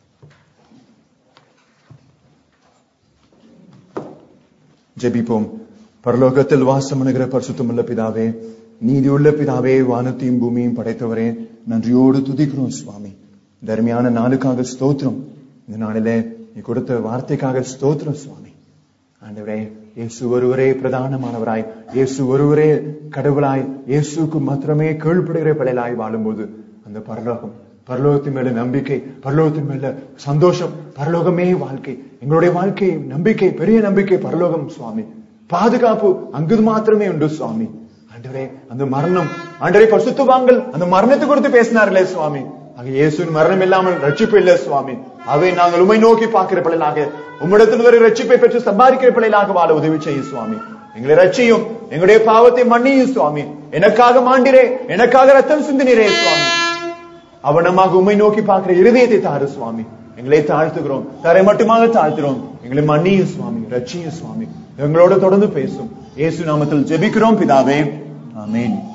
ஜெபிப்போம் பரலோகத்தில் வாசமணுகிற பரிசுத்தமுள்ள பிதாவே நீதியுள்ள பிதாவே வானத்தையும் பூமியும் படைத்தவரே நன்றியோடு துதிக்கிறோம் சுவாமி தர்மியான நாளுக்காக ஸ்தோத்திரம் இந்த நாளிலே நீ கொடுத்த வார்த்தைக்காக ஸ்தோத்திரம் சுவாமி ஆண்டவரே இயேசு ஒருவரே பிரதானமானவராய் இயேசு ஒருவரே கடவுளாய் இயேசுக்கு மாத்திரமே கீழ்ப்படுகிற பிள்ளைகளாய் வாழும்போது அந்த பரலோகம் பரலோகத்தின் மேல நம்பிக்கை பரலோகத்தின் மேல சந்தோஷம் பரலோகமே வாழ்க்கை எங்களுடைய வாழ்க்கை நம்பிக்கை பெரிய நம்பிக்கை பரலோகம் சுவாமி பாதுகாப்பு அங்கு மாத்திரமே உண்டு சுவாமி ஆண்டவரே அந்த மரணம் ஆண்டவரே பரிசுத்தவான்கள் அந்த மரணத்தை குறித்து பேசினார்களே சுவாமி ஆக இயேசுவின் மரணம் இல்லாமல் ரட்சிப்பு இல்லை சுவாமி அவை நாங்கள் உமை நோக்கி பார்க்கிற பிள்ளைகளாக உம்மிடத்தில் ஒரு ரட்சிப்பை பெற்று சம்பாதிக்கிற பிள்ளைகளாக வாழ உதவி செய்யும் சுவாமி எங்களை ரட்சியும் எங்களுடைய பாவத்தை மன்னியும் சுவாமி எனக்காக மாண்டிரே எனக்காக ரத்தம் சிந்தினரே சுவாமி அவனமாக உண்மை நோக்கி பார்க்கிற இருதயத்தை தாரு சுவாமி எங்களை தாழ்த்துகிறோம் தரை மட்டுமாக தாழ்த்துகிறோம் எங்களை மன்னியும் சுவாமி ரட்சியும் சுவாமி எங்களோட தொடர்ந்து பேசும் இயேசு நாமத்தில் ஜெபிக்கிறோம் பிதாவே ஆமென்